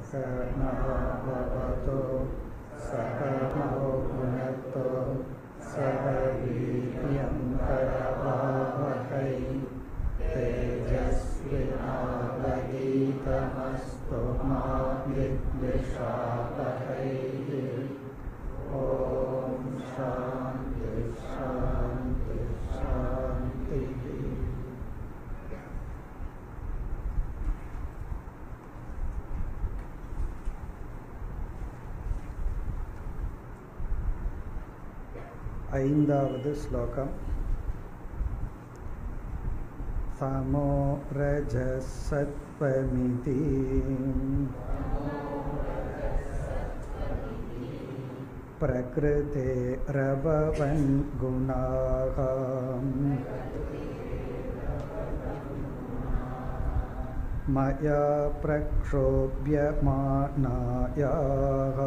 सहनाववतु सहनौ भुनक्तु सह वीर्यं करवावहै तेजस्विनावधीतमस्तु मा विद्विषावहै ॐ शान्ति शान्ति शान्तिः ऐन्दावद् श्लोकम् समो रजसत्त्वमिति प्रकृतेरभवन् गुणाः मया प्रक्षोभ्यमानायाः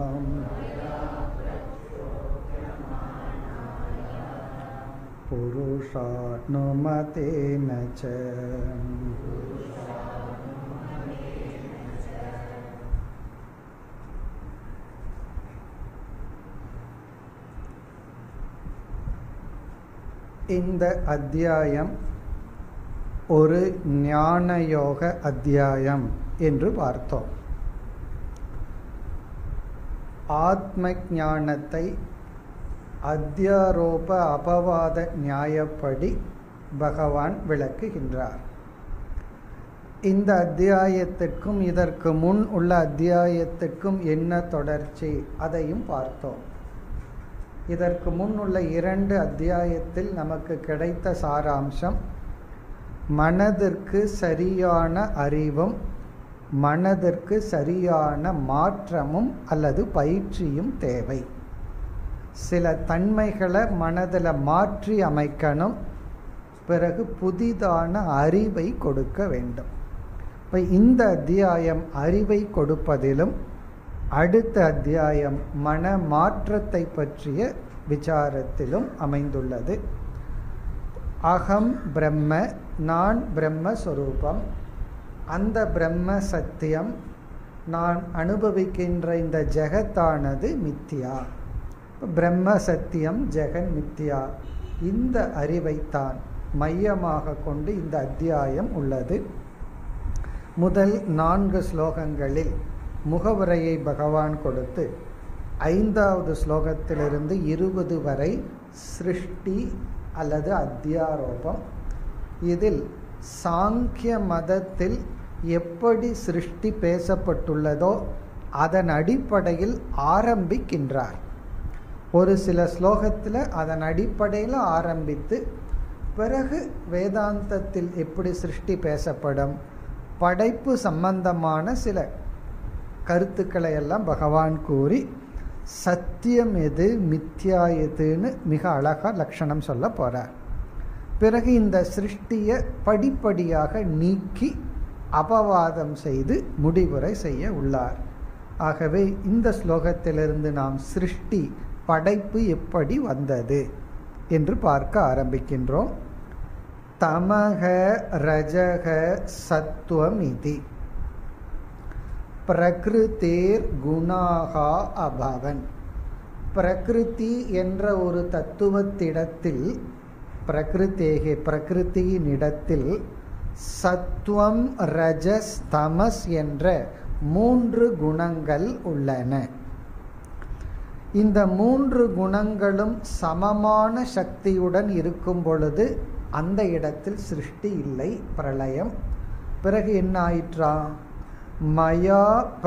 पुरुषानुमतेन च இந்த அத்தியாயம் ஒரு ஞானயோக அத்தியாயம் என்று பார்த்தோம் ஆத்ம ஞானத்தை அத்தியாரோப அபவாத நியாயப்படி பகவான் விளக்குகின்றார் இந்த அத்தியாயத்திற்கும் இதற்கு முன் உள்ள அத்தியாயத்திற்கும் என்ன தொடர்ச்சி அதையும் பார்த்தோம் இதற்கு முன் உள்ள இரண்டு அத்தியாயத்தில் நமக்கு கிடைத்த சாராம்சம் மனதிற்கு சரியான அறிவும் மனதிற்கு சரியான மாற்றமும் அல்லது பயிற்சியும் தேவை சில தன்மைகளை மனதில் மாற்றி அமைக்கணும் பிறகு புதிதான அறிவை கொடுக்க வேண்டும் இப்போ இந்த அத்தியாயம் அறிவை கொடுப்பதிலும் அடுத்த அத்தியாயம் மன மாற்றத்தை பற்றிய விசாரத்திலும் அமைந்துள்ளது அகம் பிரம்ம நான் பிரம்மஸ்வரூபம் அந்த பிரம்ம சத்தியம் நான் அனுபவிக்கின்ற இந்த ஜெகத்தானது மித்தியா பிரம்ம சத்தியம் ஜெகன் மித்யா இந்த அறிவைத்தான் மையமாக கொண்டு இந்த அத்தியாயம் உள்ளது முதல் நான்கு ஸ்லோகங்களில் முகவுரையை பகவான் கொடுத்து ஐந்தாவது ஸ்லோகத்திலிருந்து இருபது வரை சிருஷ்டி அல்லது அத்தியாரோபம் இதில் சாங்கிய மதத்தில் எப்படி சிருஷ்டி பேசப்பட்டுள்ளதோ அதன் அடிப்படையில் ஆரம்பிக்கின்றார் ஒரு சில ஸ்லோகத்தில் அதன் அடிப்படையில் ஆரம்பித்து பிறகு வேதாந்தத்தில் எப்படி சிருஷ்டி பேசப்படும் படைப்பு சம்பந்தமான சில கருத்துக்களை எல்லாம் பகவான் கூறி சத்தியம் எது மித்யா எதுன்னு மிக அழகாக லட்சணம் சொல்ல போகிறார் பிறகு இந்த சிருஷ்டியை படிப்படியாக நீக்கி அபவாதம் செய்து முடிவுரை செய்ய உள்ளார் ஆகவே இந்த ஸ்லோகத்திலிருந்து நாம் சிருஷ்டி படைப்பு எப்படி வந்தது என்று பார்க்க ஆரம்பிக்கின்றோம் தமக ரஜக சத்துவம் இதி பிரகிருத்தேர் குணாகா அபவன் பிரகிருதி என்ற ஒரு தத்துவத்திடத்தில் பிரகிருத்தேகே பிரகிருத்தியின் இடத்தில் சத்துவம் ரஜஸ் தமஸ் என்ற மூன்று குணங்கள் உள்ளன இந்த மூன்று குணங்களும் சமமான சக்தியுடன் இருக்கும் பொழுது அந்த இடத்தில் சிருஷ்டி இல்லை பிரளயம் பிறகு என்ன ஆயிற்றா மயா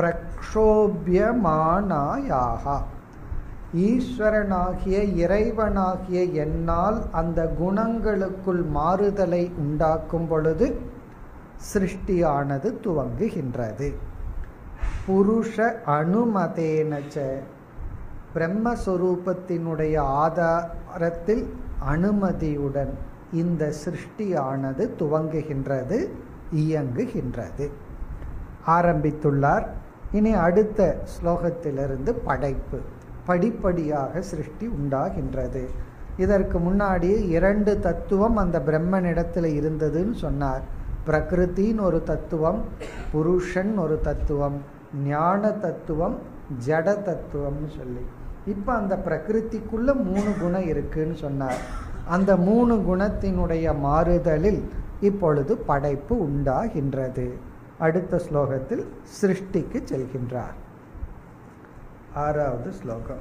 பிரக்ஷோபியமானாயாக ஈஸ்வரனாகிய இறைவனாகிய என்னால் அந்த குணங்களுக்குள் மாறுதலை உண்டாக்கும் பொழுது சிருஷ்டியானது துவங்குகின்றது புருஷ அனுமதேனச்ச பிரம்மஸ்வரூபத்தினுடைய ஆதாரத்தில் அனுமதியுடன் இந்த சிருஷ்டியானது துவங்குகின்றது இயங்குகின்றது ஆரம்பித்துள்ளார் இனி அடுத்த ஸ்லோகத்திலிருந்து படைப்பு படிப்படியாக சிருஷ்டி உண்டாகின்றது இதற்கு முன்னாடியே இரண்டு தத்துவம் அந்த பிரம்மனிடத்தில் இருந்ததுன்னு சொன்னார் பிரகிருத்தின்னு ஒரு தத்துவம் புருஷன் ஒரு தத்துவம் ஞான தத்துவம் ஜட தத்துவம்னு சொல்லி இப்போ அந்த பிரகிருதிக்குள்ள மூணு குணம் இருக்குன்னு சொன்னார் அந்த மூணு குணத்தினுடைய மாறுதலில் இப்பொழுது படைப்பு உண்டாகின்றது அடுத்த ஸ்லோகத்தில் சிருஷ்டிக்கு செல்கின்றார் ஆறாவது ஸ்லோகம்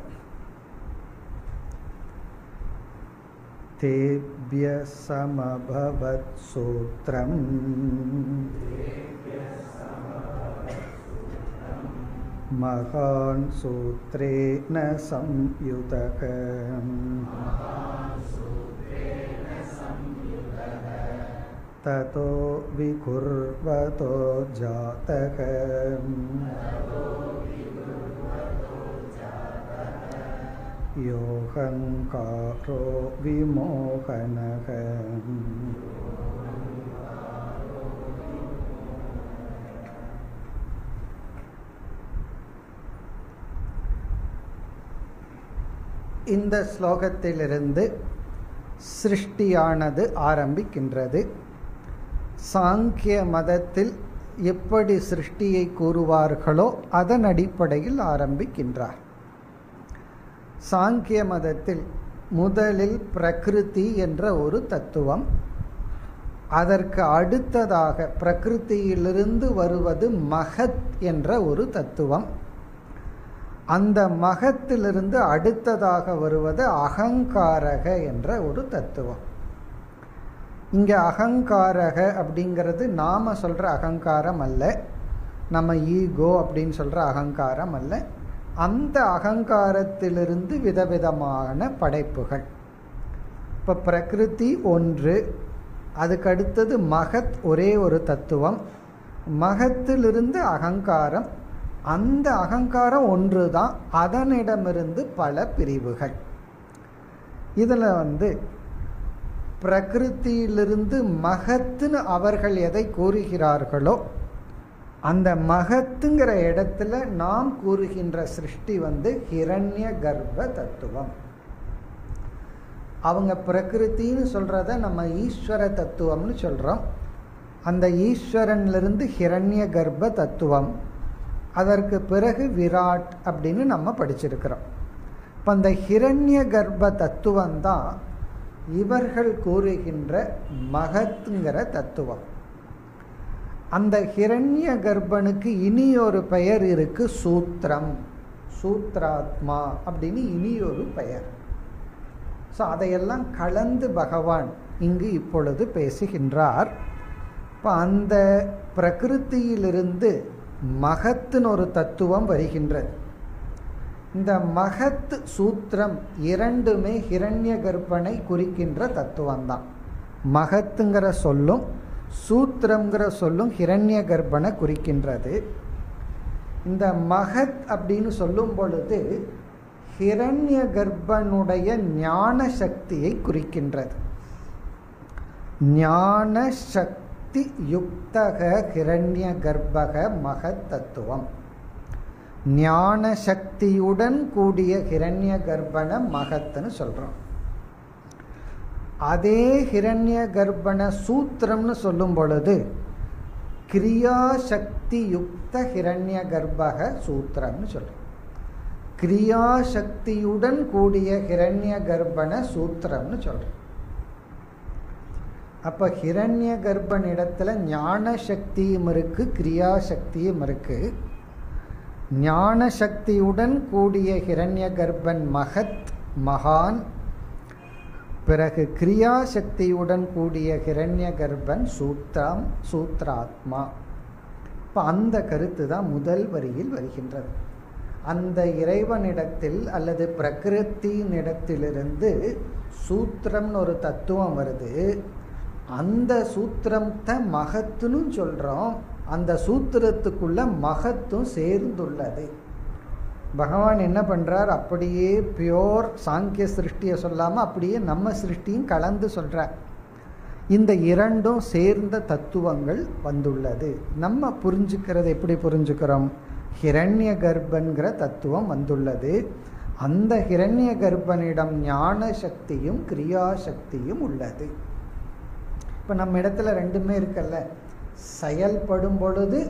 तेभ्य समभवत् सूत्रम् महान् सूत्रेण संयुतः ततो विकुर्वतो जातः योऽहङ्कारो विमोहनः இந்த ஸ்லோகத்திலிருந்து சிருஷ்டியானது ஆரம்பிக்கின்றது சாங்கிய மதத்தில் எப்படி சிருஷ்டியை கூறுவார்களோ அதன் அடிப்படையில் ஆரம்பிக்கின்றார் சாங்கிய மதத்தில் முதலில் பிரகிருதி என்ற ஒரு தத்துவம் அதற்கு அடுத்ததாக பிரகிருதியிலிருந்து வருவது மகத் என்ற ஒரு தத்துவம் அந்த மகத்திலிருந்து அடுத்ததாக வருவது அகங்காரக என்ற ஒரு தத்துவம் இங்க அகங்காரக அப்படிங்கிறது நாம சொல்ற அகங்காரம் அல்ல நம்ம ஈகோ அப்படின்னு சொல்ற அகங்காரம் அல்ல அந்த அகங்காரத்திலிருந்து விதவிதமான படைப்புகள் இப்போ பிரகிருதி ஒன்று அதுக்கு அடுத்தது மகத் ஒரே ஒரு தத்துவம் மகத்திலிருந்து அகங்காரம் அந்த அகங்காரம் ஒன்று தான் அதனிடமிருந்து பல பிரிவுகள் இதில் வந்து பிரகிருத்தியிலிருந்து மகத்துன்னு அவர்கள் எதை கூறுகிறார்களோ அந்த மகத்துங்கிற இடத்துல நாம் கூறுகின்ற சிருஷ்டி வந்து ஹிரண்ய கர்ப்ப தத்துவம் அவங்க பிரகிருத்தின்னு சொல்றத நம்ம ஈஸ்வர தத்துவம்னு சொல்றோம் அந்த ஈஸ்வரன்லிருந்து ஹிரண்ய கர்ப்ப தத்துவம் அதற்கு பிறகு விராட் அப்படின்னு நம்ம படிச்சிருக்கிறோம் இப்போ அந்த ஹிரண்ய கர்ப்ப தத்துவம் தான் இவர்கள் கூறுகின்ற மகத்துங்கிற தத்துவம் அந்த ஹிரண்ய கர்ப்பனுக்கு இனி ஒரு பெயர் இருக்கு சூத்திரம் சூத்ராத்மா அப்படின்னு இனி ஒரு பெயர் ஸோ அதையெல்லாம் கலந்து பகவான் இங்கு இப்பொழுது பேசுகின்றார் இப்போ அந்த பிரகிருத்தியிலிருந்து மகத்துன்னு ஒரு தத்துவம் வருகின்றது இந்த மகத் சூத்திரம் இரண்டுமே ஹிரண்ய கர்ப்பனை குறிக்கின்ற தத்துவம் தான் மகத்துங்கிற சொல்லும் சூத்திரங்கிற சொல்லும் ஹிரண்ய கர்ப்பனை குறிக்கின்றது இந்த மகத் அப்படின்னு சொல்லும் பொழுது ஹிரண்ய கர்ப்பனுடைய ஞான சக்தியை குறிக்கின்றது ஞான சக்தி யுக்தக ஹிரண்ய கர்ப்பக மகத் தத்துவம் ஞான சக்தியுடன் கூடிய ஹிரண்ய கர்ப்பன மகத்துன்னு சொல்றோம் அதே ஹிரண்ய கர்ப்பண சூத்திரம்னு சொல்லும் பொழுது கிரியா சக்தி யுக்த ஹிரண்ய கர்ப்பக சூத்திரம்னு சொல்றோம் கிரியா சக்தியுடன் கூடிய ஹிரண்ய கர்ப்பண சூத்திரம்னு சொல்றோம் அப்ப ஹிரண்ய கர்ப்பன் இடத்துல ஞான சக்தியும் இருக்கு கிரியா சக்தியும் இருக்கு ஞான சக்தியுடன் கூடிய ஹிரண்ய கர்ப்பன் மகத் மகான் பிறகு கிரியா சக்தியுடன் கூடிய ஹிரண்ய கர்ப்பன் சூத்திரம் சூத்ராத்மா இப்போ அந்த கருத்து தான் முதல் வரியில் வருகின்றது அந்த இறைவனிடத்தில் அல்லது பிரகிருத்தினிடத்திலிருந்து சூத்திரம்னு ஒரு தத்துவம் வருது அந்த சூத்திரத்தை மகத்துன்னு சொல்றோம் அந்த சூத்திரத்துக்குள்ள மகத்தும் சேர்ந்துள்ளது பகவான் என்ன பண்றார் அப்படியே பியோர் சாங்கிய சிருஷ்டியை சொல்லாம அப்படியே நம்ம சிருஷ்டியும் கலந்து சொல்றார் இந்த இரண்டும் சேர்ந்த தத்துவங்கள் வந்துள்ளது நம்ம புரிஞ்சுக்கிறது எப்படி புரிஞ்சுக்கிறோம் ஹிரண்ய கர்ப்பன்கிற தத்துவம் வந்துள்ளது அந்த ஹிரண்ய கர்ப்பனிடம் ஞான சக்தியும் கிரியா சக்தியும் உள்ளது இப்போ நம்ம இடத்துல ரெண்டுமே இருக்கல்ல செயல்படும் பொழுது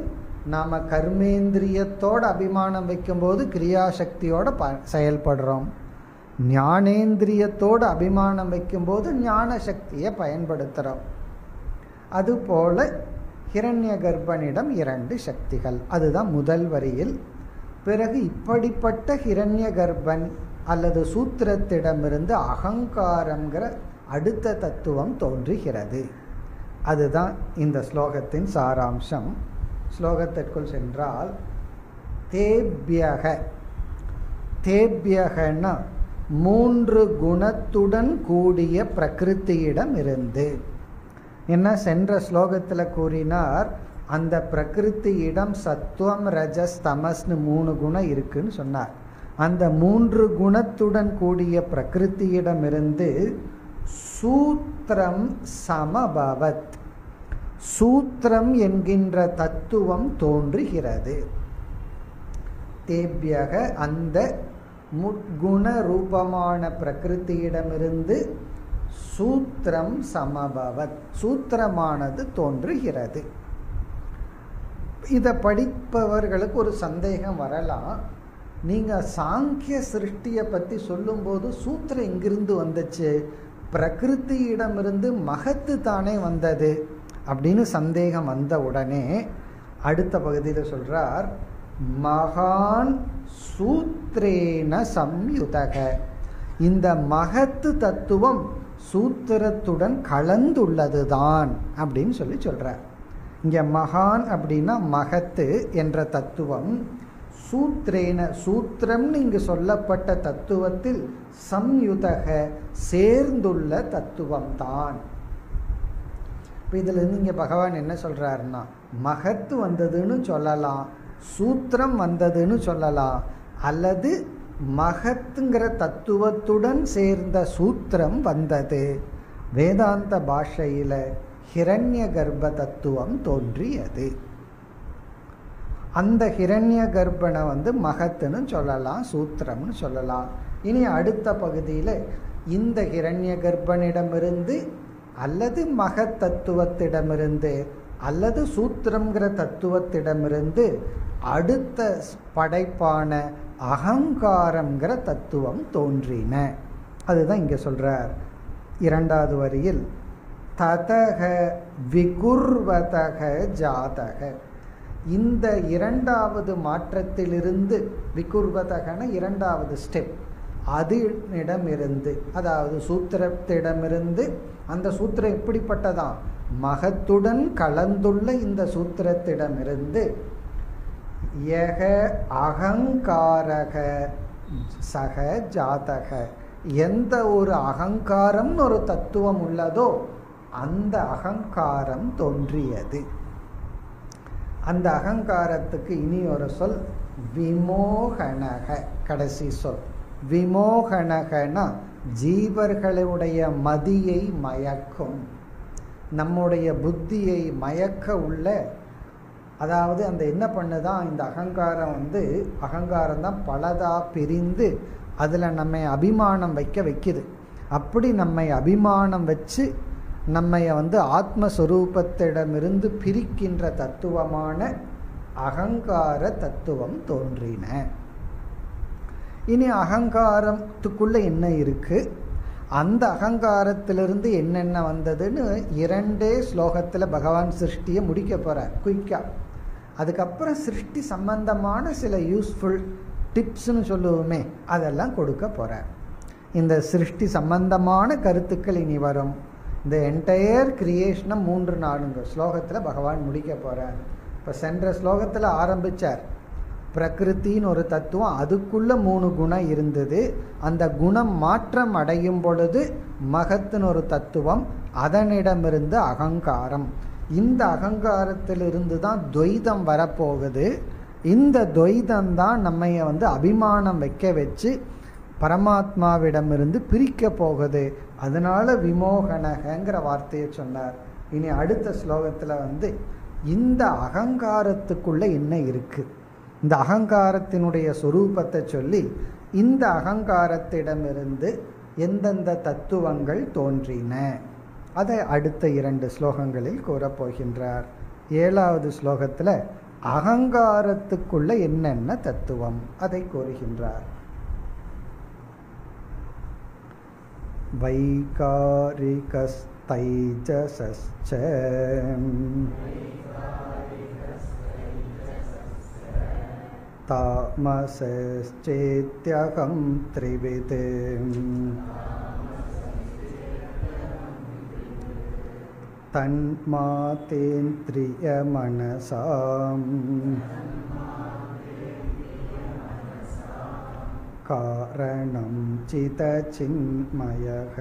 நாம கர்மேந்திரியத்தோட அபிமானம் வைக்கும்போது கிரியாசக்தியோட ப செயல்படுறோம் ஞானேந்திரியத்தோடு அபிமானம் வைக்கும்போது ஞான சக்தியை பயன்படுத்துகிறோம் அதுபோல ஹிரண்ய கர்ப்பனிடம் இரண்டு சக்திகள் அதுதான் முதல் வரியில் பிறகு இப்படிப்பட்ட ஹிரண்ய கர்ப்பன் அல்லது சூத்திரத்திடமிருந்து அகங்காரங்கிற அடுத்த தத்துவம் தோன்றுகிறது அதுதான் இந்த ஸ்லோகத்தின் சாராம்சம் ஸ்லோகத்திற்குள் சென்றால் தேபியக தேபியகனா மூன்று குணத்துடன் கூடிய பிரகிருத்தியிடம் இருந்து என்ன சென்ற ஸ்லோகத்தில் கூறினார் அந்த பிரகிருத்தியிடம் சத்துவம் ரஜஸ் தமஸ்னு மூணு குணம் இருக்குன்னு சொன்னார் அந்த மூன்று குணத்துடன் கூடிய பிரகிருத்தியிடமிருந்து சூத்திரம் சமபவத் சூத்திரம் என்கின்ற தத்துவம் தோன்றுகிறது தேபியக அந்த முக்குண ரூபமான பிரகிருத்தியிடமிருந்து சூத்திரம் சமபவத் சூத்திரமானது தோன்றுகிறது இதை படிப்பவர்களுக்கு ஒரு சந்தேகம் வரலாம் நீங்க சாங்கிய சிருஷ்டியை பத்தி சொல்லும்போது சூத்திரம் எங்கிருந்து வந்துச்சு பிரகிருத்தியிடமிருந்து மகத்து தானே வந்தது அப்படின்னு சந்தேகம் வந்த உடனே அடுத்த பகுதியில் சொல்றார் மகான் சூத்ரேன சம்யுதக இந்த மகத்து தத்துவம் சூத்திரத்துடன் கலந்துள்ளதுதான் அப்படின்னு சொல்லி சொல்றார் இங்க மகான் அப்படின்னா மகத்து என்ற தத்துவம் சூத்ரேன சூத்திரம்னு இங்கு சொல்லப்பட்ட தத்துவத்தில் சம்யுதக சேர்ந்துள்ள தத்துவம் தான் இப்போ இதுல இருந்து இங்க பகவான் என்ன சொல்றாருன்னா மகத்து வந்ததுன்னு சொல்லலாம் சூத்திரம் வந்ததுன்னு சொல்லலாம் அல்லது மகத்துங்கிற தத்துவத்துடன் சேர்ந்த சூத்திரம் வந்தது வேதாந்த பாஷையில ஹிரண்ய கர்ப்ப தத்துவம் தோன்றியது அந்த ஹிரண்ய கர்ப்பனை வந்து மகத்துன்னு சொல்லலாம் சூத்திரம்னு சொல்லலாம் இனி அடுத்த பகுதியில் இந்த ஹிரண்ய கர்ப்பனிடமிருந்து அல்லது மகத் தத்துவத்திடமிருந்து அல்லது சூத்திரம்ங்கிற தத்துவத்திடமிருந்து அடுத்த படைப்பான அகங்காரம்ங்கிற தத்துவம் தோன்றின அதுதான் இங்க சொல்றார் இரண்டாவது வரியில் ததக விகுர்வதக ஜாதக இந்த இரண்டாவது மாற்றத்திலிருந்து விகுர்வதகன இரண்டாவது ஸ்டெப் அதனிடமிருந்து அதாவது சூத்திரத்திடமிருந்து அந்த சூத்திரம் எப்படிப்பட்டதான் மகத்துடன் கலந்துள்ள இந்த சூத்திரத்திடமிருந்து யக அகங்காரக சக ஜாதக எந்த ஒரு அகங்காரம்னு ஒரு தத்துவம் உள்ளதோ அந்த அகங்காரம் தோன்றியது அந்த அகங்காரத்துக்கு இனி ஒரு சொல் விமோகனக கடைசி சொல் விமோகனகனா ஜீவர்களுடைய மதியை மயக்கும் நம்முடைய புத்தியை மயக்க உள்ள அதாவது அந்த என்ன பண்ணுதான் இந்த அகங்காரம் வந்து அகங்காரம் தான் பலதா பிரிந்து அதில் நம்மை அபிமானம் வைக்க வைக்குது அப்படி நம்மை அபிமானம் வச்சு நம்மை வந்து ஆத்மஸ்வரூபத்திடமிருந்து பிரிக்கின்ற தத்துவமான அகங்கார தத்துவம் தோன்றின இனி அகங்காரத்துக்குள்ள என்ன இருக்கு அந்த அகங்காரத்திலிருந்து என்னென்ன வந்ததுன்னு இரண்டே ஸ்லோகத்தில் பகவான் சிருஷ்டியை முடிக்க போறார் குயிக்கா அதுக்கப்புறம் சிருஷ்டி சம்பந்தமான சில யூஸ்ஃபுல் டிப்ஸ்னு சொல்லுவோமே அதெல்லாம் கொடுக்க போறார் இந்த சிருஷ்டி சம்பந்தமான கருத்துக்கள் இனி வரும் இந்த என்டையர் கிரியேஷனை மூன்று நான்கு ஸ்லோகத்தில் பகவான் முடிக்க போறார் இப்போ சென்ற ஸ்லோகத்தில் ஆரம்பிச்சார் பிரகிருத்தின்னு ஒரு தத்துவம் அதுக்குள்ள மூணு குணம் இருந்தது அந்த குணம் மாற்றம் அடையும் பொழுது மகத்துன்னு ஒரு தத்துவம் அதனிடமிருந்து அகங்காரம் இந்த அகங்காரத்திலிருந்து தான் துவைதம் வரப்போகுது இந்த துவைதம் தான் நம்மைய வந்து அபிமானம் வைக்க வச்சு பரமாத்மாவிடமிருந்து பிரிக்க போகுது அதனால விமோகனகங்கிற வார்த்தையை சொன்னார் இனி அடுத்த ஸ்லோகத்தில் வந்து இந்த அகங்காரத்துக்குள்ள என்ன இருக்கு இந்த அகங்காரத்தினுடைய சொரூபத்தை சொல்லி இந்த அகங்காரத்திடமிருந்து எந்தெந்த தத்துவங்கள் தோன்றின அதை அடுத்த இரண்டு ஸ்லோகங்களில் கூறப்போகின்றார் ஏழாவது ஸ்லோகத்தில் அகங்காரத்துக்குள்ள என்னென்ன தத்துவம் அதை கூறுகின்றார் வைகாரிகஸ்தைஜசஸ்ச தாமசேத்யகம் த்ரிவித் தன்மாதேந்திரியமனசாம் காரணம் சிதச்சின்மயக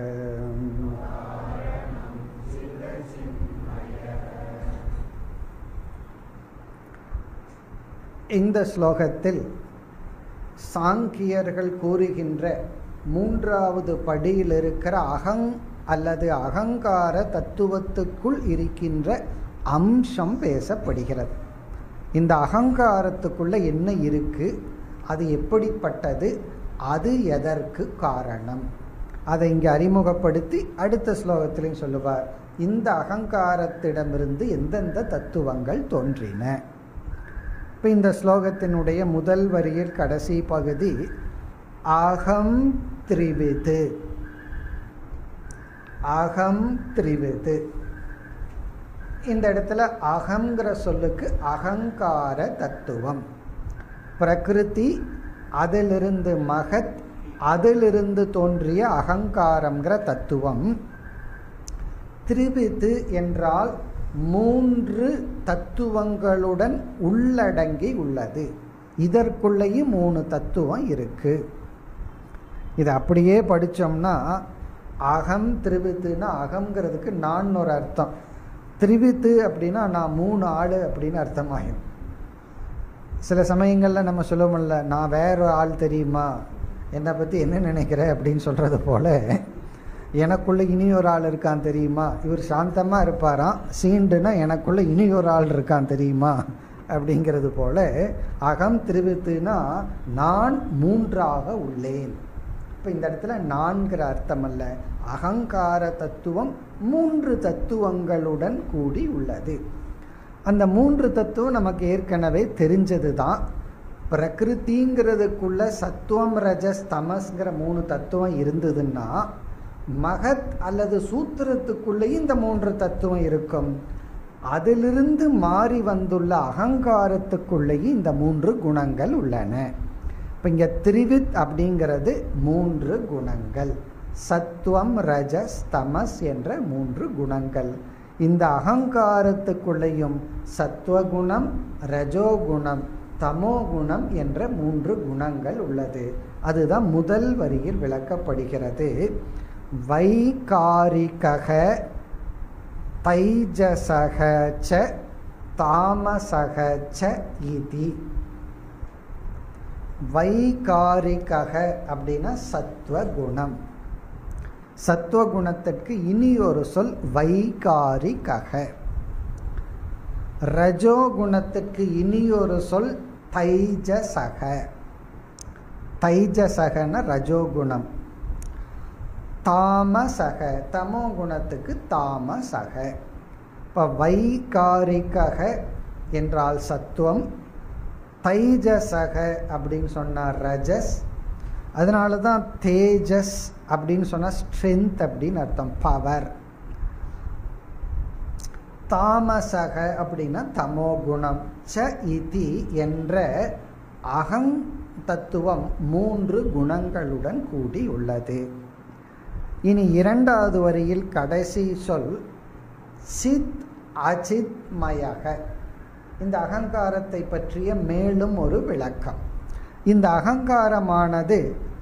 இந்த ஸ்லோகத்தில் சாங்கியர்கள் கூறுகின்ற மூன்றாவது படியில் இருக்கிற அகங் அல்லது அகங்கார தத்துவத்துக்குள் இருக்கின்ற அம்சம் பேசப்படுகிறது இந்த அகங்காரத்துக்குள்ள என்ன இருக்கு அது எப்படிப்பட்டது அது எதற்கு காரணம் அதை இங்கே அறிமுகப்படுத்தி அடுத்த ஸ்லோகத்திலையும் சொல்லுவார் இந்த அகங்காரத்திடமிருந்து எந்தெந்த தத்துவங்கள் தோன்றின இப்போ இந்த ஸ்லோகத்தினுடைய முதல் வரியில் கடைசி பகுதி அகம் திரிவிது அகம் திரிவிது இந்த இடத்துல அகங்கிற சொல்லுக்கு அகங்கார தத்துவம் பிரகிருதி அதிலிருந்து மகத் அதிலிருந்து தோன்றிய அகங்காரங்கிற தத்துவம் திரிவிது என்றால் மூன்று தத்துவங்களுடன் உள்ளடங்கி உள்ளது இதற்குள்ளேயும் மூணு தத்துவம் இருக்கு இது அப்படியே படித்தோம்னா அகம் திரிவித்துனா அகங்கிறதுக்கு நான் ஒரு அர்த்தம் திரிவித்து அப்படின்னா நான் மூணு ஆள் அப்படின்னு அர்த்தமாகும் சில சமயங்களில் நம்ம சொல்லுவோம்ல நான் வேற ஆள் தெரியுமா என்னை பற்றி என்ன நினைக்கிற அப்படின்னு சொல்கிறது போல எனக்குள்ள இனி ஒரு ஆள் இருக்கான் தெரியுமா இவர் சாந்தமாக இருப்பாராம் சீண்டுனா எனக்குள்ள இனி ஒரு ஆள் இருக்கான் தெரியுமா அப்படிங்கிறது போல அகம் திருவித்துனா நான் மூன்றாக உள்ளேன் இப்போ இந்த இடத்துல நான்கிற அர்த்தம் அல்ல அகங்கார தத்துவம் மூன்று தத்துவங்களுடன் கூடி உள்ளது அந்த மூன்று தத்துவம் நமக்கு ஏற்கனவே தெரிஞ்சது தான் பிரகிருதிங்கிறதுக்குள்ள சத்துவம் ரஜஸ் தமஸ்ங்கிற மூணு தத்துவம் இருந்ததுன்னா மகத் அல்லது சூத்திரத்துக்குள்ளேயும் இந்த மூன்று தத்துவம் இருக்கும் அதிலிருந்து மாறி வந்துள்ள அகங்காரத்துக்குள்ளேயும் இந்த மூன்று குணங்கள் உள்ளன இப்போ இங்கே திரிவித் அப்படிங்கிறது மூன்று குணங்கள் சத்துவம் ரஜஸ் தமஸ் என்ற மூன்று குணங்கள் இந்த அகங்காரத்துக்குள்ளேயும் சத்துவகுணம் ரஜோகுணம் தமோகுணம் என்ற மூன்று குணங்கள் உள்ளது அதுதான் முதல் வரியில் விளக்கப்படுகிறது வைகாரிகக தைஜசக ச தாமசக ச இதி வைகாரிகக அப்படின்னா சத்வகுணம் சத்வகுணத்திற்கு இனி ஒரு சொல் வைகாரிகக ரஜோகுணத்திற்கு இனி ஒரு சொல் தைஜசக தைஜசகன ரஜோகுணம் தாமசக தமோ குணத்துக்கு தாமசக இப்போ வைகாரிகக என்றால் சத்துவம் தைஜசக அப்படின்னு சொன்னார் ரஜஸ் அதனால தான் தேஜஸ் அப்படின்னு சொன்னால் ஸ்ட்ரென்த் அப்படின்னு அர்த்தம் பவர் தாமசக அப்படின்னா தமோ குணம் ச இதி என்ற அகம் தத்துவம் மூன்று குணங்களுடன் கூடி உள்ளது இனி இரண்டாவது வரியில் கடைசி சொல் சித் அச்சித் மயக இந்த அகங்காரத்தை பற்றிய மேலும் ஒரு விளக்கம் இந்த அகங்காரமானது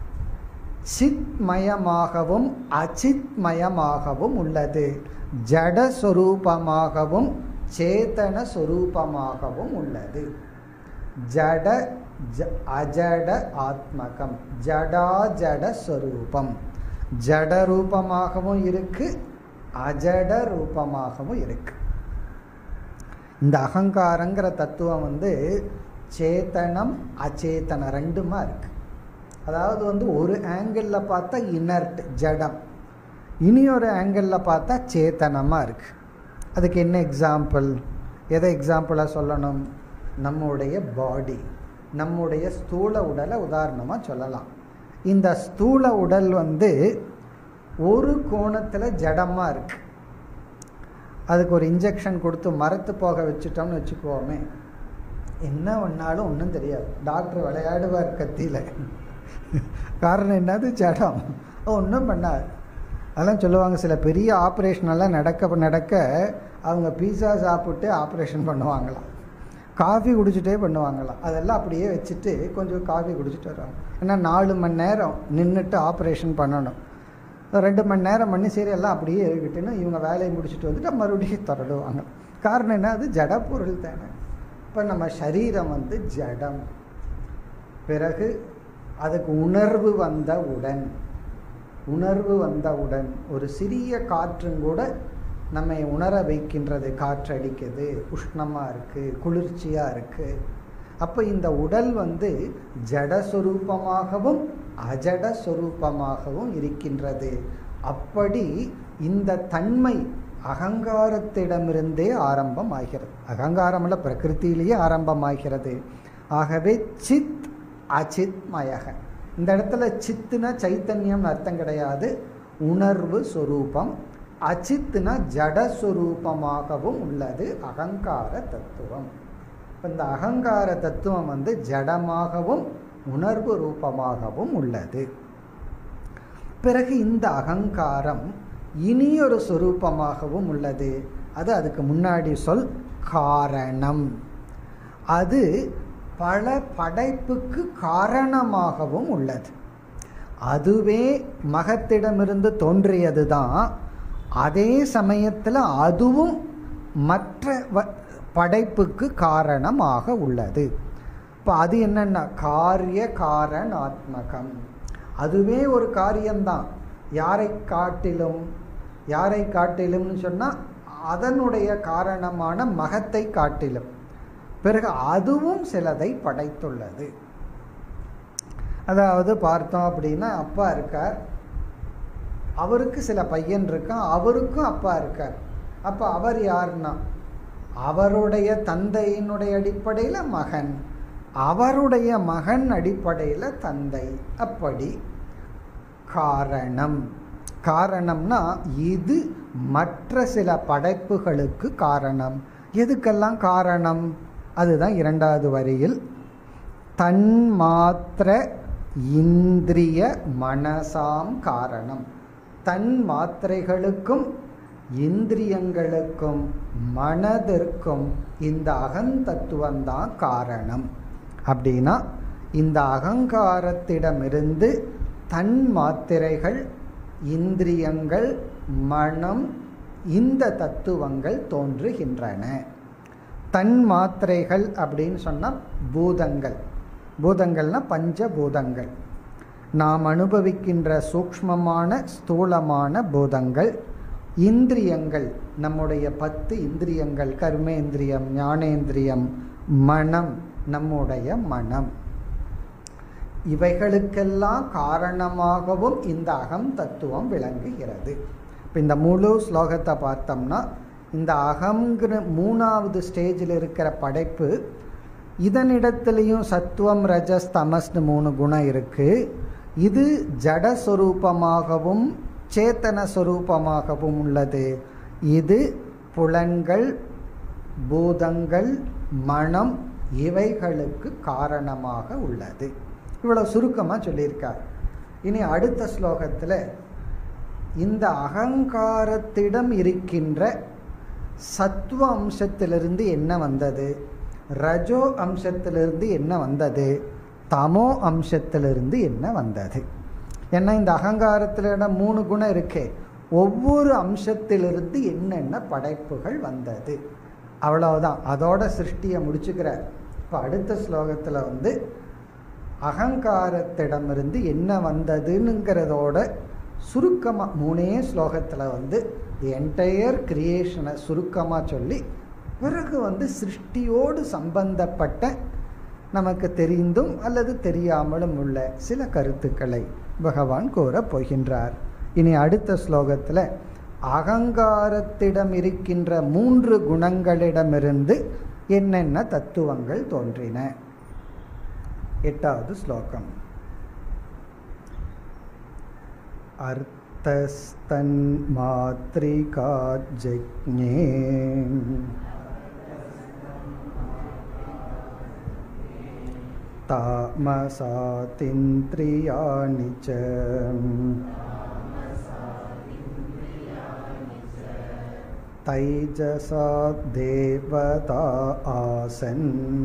சித்மயமாகவும் அச்சித்மயமாகவும் உள்ளது ஜட சொரூபமாகவும் சேதன சொரூபமாகவும் உள்ளது ஜட அஜட ஆத்மகம் ஜடா ஜட சொரூபம் ஜட ரூபமாகவும் இருக்கு அஜட ரூபமாகவும் இருக்கு இந்த அகங்காரங்கிற தத்துவம் வந்து சேத்தனம் அச்சேதனம் ரெண்டுமா இருக்கு அதாவது வந்து ஒரு ஆங்கிளில் பார்த்தா இனர்ட் ஜடம் இனி ஒரு ஆங்கிளில் பார்த்தா சேத்தனமாக இருக்கு அதுக்கு என்ன எக்ஸாம்பிள் எதை எக்ஸாம்பிளாக சொல்லணும் நம்முடைய பாடி நம்முடைய ஸ்தூல உடலை உதாரணமாக சொல்லலாம் இந்த ஸ்தூல உடல் வந்து ஒரு கோணத்தில் ஜடமாக இருக்கு அதுக்கு ஒரு இன்ஜெக்ஷன் கொடுத்து மரத்து போக வச்சுட்டோம்னு வச்சுக்குவோமே என்ன பண்ணாலும் ஒன்றும் தெரியாது டாக்டர் விளையாடுவார் கத்தியில் காரணம் என்னது ஜடம் ஒன்றும் பண்ணாது அதெல்லாம் சொல்லுவாங்க சில பெரிய ஆப்ரேஷனெல்லாம் நடக்க நடக்க அவங்க பீஸா சாப்பிட்டு ஆப்ரேஷன் பண்ணுவாங்களாம் காஃபி குடிச்சிட்டே பண்ணுவாங்களாம் அதெல்லாம் அப்படியே வச்சுட்டு கொஞ்சம் காஃபி குடிச்சிட்டு வருவாங்க ஏன்னா நாலு மணி நேரம் நின்றுட்டு ஆப்ரேஷன் பண்ணணும் ரெண்டு மணி நேரம் பண்ணி சரி எல்லாம் அப்படியே இருக்கட்டுன்னு இவங்க வேலையை முடிச்சுட்டு வந்துட்டு மறுபடியும் தொடடுவாங்க காரணம் என்ன அது ஜட பொருள் தானே இப்போ நம்ம சரீரம் வந்து ஜடம் பிறகு அதுக்கு உணர்வு வந்தவுடன் உணர்வு வந்தவுடன் ஒரு சிறிய காற்றும் கூட நம்மை உணர வைக்கின்றது காற்று அடிக்குது உஷ்ணமாக இருக்குது குளிர்ச்சியாக இருக்குது அப்போ இந்த உடல் வந்து ஜடஸ்வரூபமாகவும் அஜட சொரூபமாகவும் இருக்கின்றது அப்படி இந்த தன்மை அகங்காரத்திடமிருந்தே ஆரம்பம் ஆகிறது அகங்காரமல்ல பிரகிருத்திலேயே ஆரம்பமாகிறது ஆகவே சித் அச்சித் மயக இந்த இடத்துல சித்துனா சைத்தன்யம் அர்த்தம் கிடையாது உணர்வு சொரூபம் அச்சித்துனா ஜடஸ்வரூபமாகவும் உள்ளது அகங்கார தத்துவம் இந்த அகங்கார தத்துவம் வந்து ஜடமாகவும் உணர்வு ரூபமாகவும் உள்ளது பிறகு இந்த அகங்காரம் இனியொரு சொரூபமாகவும் உள்ளது அது அதுக்கு முன்னாடி சொல் காரணம் அது பல படைப்புக்கு காரணமாகவும் உள்ளது அதுவே மகத்திடமிருந்து தோன்றியது தான் அதே சமயத்தில் அதுவும் மற்ற படைப்புக்கு காரணமாக உள்ளது இப்போ அது என்னென்னா காரிய காரணாத்மகம் அதுவே ஒரு காரியம்தான் யாரை காட்டிலும் யாரை காட்டிலும்னு சொன்னால் அதனுடைய காரணமான மகத்தை காட்டிலும் பிறகு அதுவும் சிலதை படைத்துள்ளது அதாவது பார்த்தோம் அப்படின்னா அப்பா இருக்கார் அவருக்கு சில பையன் இருக்கான் அவருக்கும் அப்பா இருக்கார் அப்போ அவர் யாருன்னா அவருடைய தந்தையினுடைய அடிப்படையில் மகன் அவருடைய மகன் அடிப்படையில் தந்தை அப்படி காரணம் காரணம்னா இது மற்ற சில படைப்புகளுக்கு காரணம் எதுக்கெல்லாம் காரணம் அதுதான் இரண்டாவது வரியில் தன்மாத்திர இந்திரிய மனசாம் காரணம் தன் மாத்திரைகளுக்கும் இந்திரியங்களுக்கும் மனதிற்கும் இந்த அகந்தத்துவம்தான் காரணம் அப்படின்னா இந்த அகங்காரத்திடமிருந்து தன் மாத்திரைகள் இந்திரியங்கள் மனம் இந்த தத்துவங்கள் தோன்றுகின்றன தன் மாத்திரைகள் அப்படின்னு சொன்னால் பூதங்கள் பூதங்கள்னா பஞ்சபூதங்கள் நாம் அனுபவிக்கின்ற சூக்ஷ்மமான ஸ்தூலமான பூதங்கள் இந்திரியங்கள் நம்முடைய பத்து இந்திரியங்கள் கர்மேந்திரியம் ஞானேந்திரியம் மனம் நம்முடைய மனம் இவைகளுக்கெல்லாம் காரணமாகவும் இந்த அகம் தத்துவம் விளங்குகிறது இப்போ இந்த முழு ஸ்லோகத்தை பார்த்தோம்னா இந்த அகங்கிற மூணாவது ஸ்டேஜில் இருக்கிற படைப்பு இதனிடத்துலையும் சத்துவம் ரஜஸ் தமஸ்னு மூணு குணம் இருக்குது இது ஜடஸ்வரூபமாகவும் சேத்தன சொரூபமாகவும் உள்ளது இது புலன்கள் பூதங்கள் மனம் இவைகளுக்கு காரணமாக உள்ளது இவ்வளோ சுருக்கமாக சொல்லியிருக்கார் இனி அடுத்த ஸ்லோகத்தில் இந்த அகங்காரத்திடம் இருக்கின்ற சத்துவ அம்சத்திலிருந்து என்ன வந்தது ரஜோ அம்சத்திலிருந்து என்ன வந்தது தமோ அம்சத்திலிருந்து என்ன வந்தது ஏன்னா இந்த அகங்காரத்தில் மூணு குணம் இருக்கே ஒவ்வொரு அம்சத்திலிருந்து என்னென்ன படைப்புகள் வந்தது அவ்வளவுதான் அதோட சிருஷ்டியை முடிச்சுக்கிறார் இப்போ அடுத்த ஸ்லோகத்தில் வந்து அகங்காரத்திடமிருந்து என்ன வந்ததுங்கிறதோட சுருக்கமாக மூணே ஸ்லோகத்தில் வந்து என்டையர் கிரியேஷனை சுருக்கமாக சொல்லி பிறகு வந்து சிருஷ்டியோடு சம்பந்தப்பட்ட நமக்கு தெரிந்தும் அல்லது தெரியாமலும் உள்ள சில கருத்துக்களை பகவான் கூறப் போகின்றார் இனி அடுத்த ஸ்லோகத்தில் அகங்காரத்திடம் இருக்கின்ற மூன்று குணங்களிடமிருந்து என்னென்ன தத்துவங்கள் தோன்றின எட்டாவது ஸ்லோகம் अर्थस्तन्मातृका जज्ञे तामसातीन्द्रियाणि च तैजसा देवता आसन्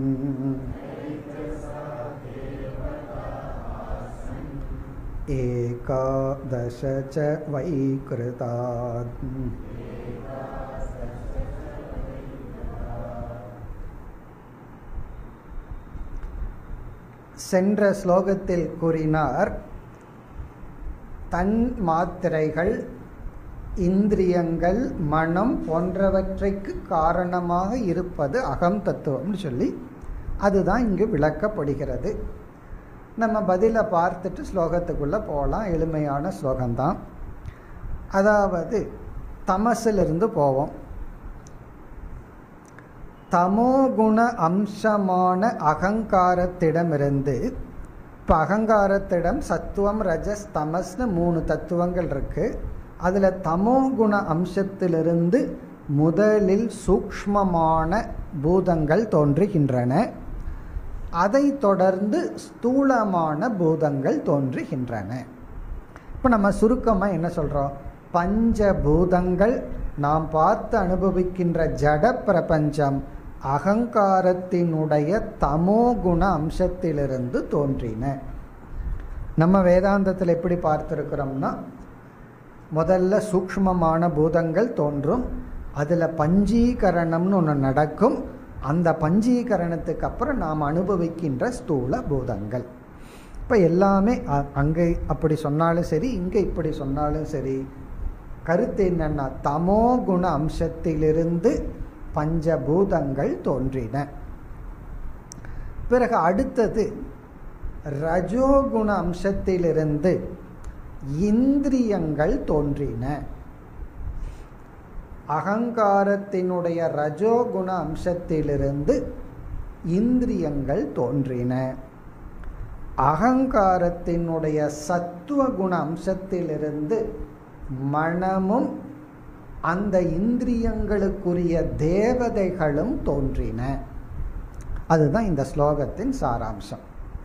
एकादश च वैकृतात् சென்ற ஸ்லோகத்தில் கூறினார் தன் மாத்திரைகள் இந்திரியங்கள் மனம் போன்றவற்றைக்கு காரணமாக இருப்பது அகம் தத்துவம்னு சொல்லி அதுதான் இங்கு விளக்கப்படுகிறது நம்ம பதிலை பார்த்துட்டு ஸ்லோகத்துக்குள்ளே போகலாம் எளிமையான ஸ்லோகம்தான் அதாவது தமசிலிருந்து போவோம் தமோகுண அம்சமான அகங்காரத்திடமிருந்து இப்போ அகங்காரத்திடம் சத்துவம் ரஜஸ் தமஸ்னு மூணு தத்துவங்கள் இருக்கு அதில் தமோகுண அம்சத்திலிருந்து முதலில் சூக்ஷ்மமான பூதங்கள் தோன்றுகின்றன அதை தொடர்ந்து ஸ்தூலமான பூதங்கள் தோன்றுகின்றன இப்போ நம்ம சுருக்கமாக என்ன சொல்கிறோம் பஞ்சபூதங்கள் நாம் பார்த்து அனுபவிக்கின்ற ஜட பிரபஞ்சம் அகங்காரத்தினுடைய தமோகுண அம்சத்திலிருந்து தோன்றின நம்ம வேதாந்தத்தில் எப்படி பார்த்துருக்கிறோம்னா முதல்ல சூக்ஷ்மமான பூதங்கள் தோன்றும் அதில் பஞ்சீகரணம்னு ஒன்று நடக்கும் அந்த பஞ்சீகரணத்துக்கு அப்புறம் நாம் அனுபவிக்கின்ற ஸ்தூல பூதங்கள் இப்போ எல்லாமே அங்கே அப்படி சொன்னாலும் சரி இங்கே இப்படி சொன்னாலும் சரி கருத்து என்னன்னா தமோ குண அம்சத்திலிருந்து பஞ்சபூதங்கள் தோன்றின பிறகு அடுத்தது ரஜோகுண அம்சத்திலிருந்து இந்திரியங்கள் தோன்றின அகங்காரத்தினுடைய ரஜோகுண அம்சத்திலிருந்து இந்திரியங்கள் தோன்றின அகங்காரத்தினுடைய சத்துவ குண அம்சத்திலிருந்து மனமும் அந்த இந்திரியங்களுக்குரிய தேவதைகளும் தோன்றின அதுதான் இந்த ஸ்லோகத்தின் சாராம்சம்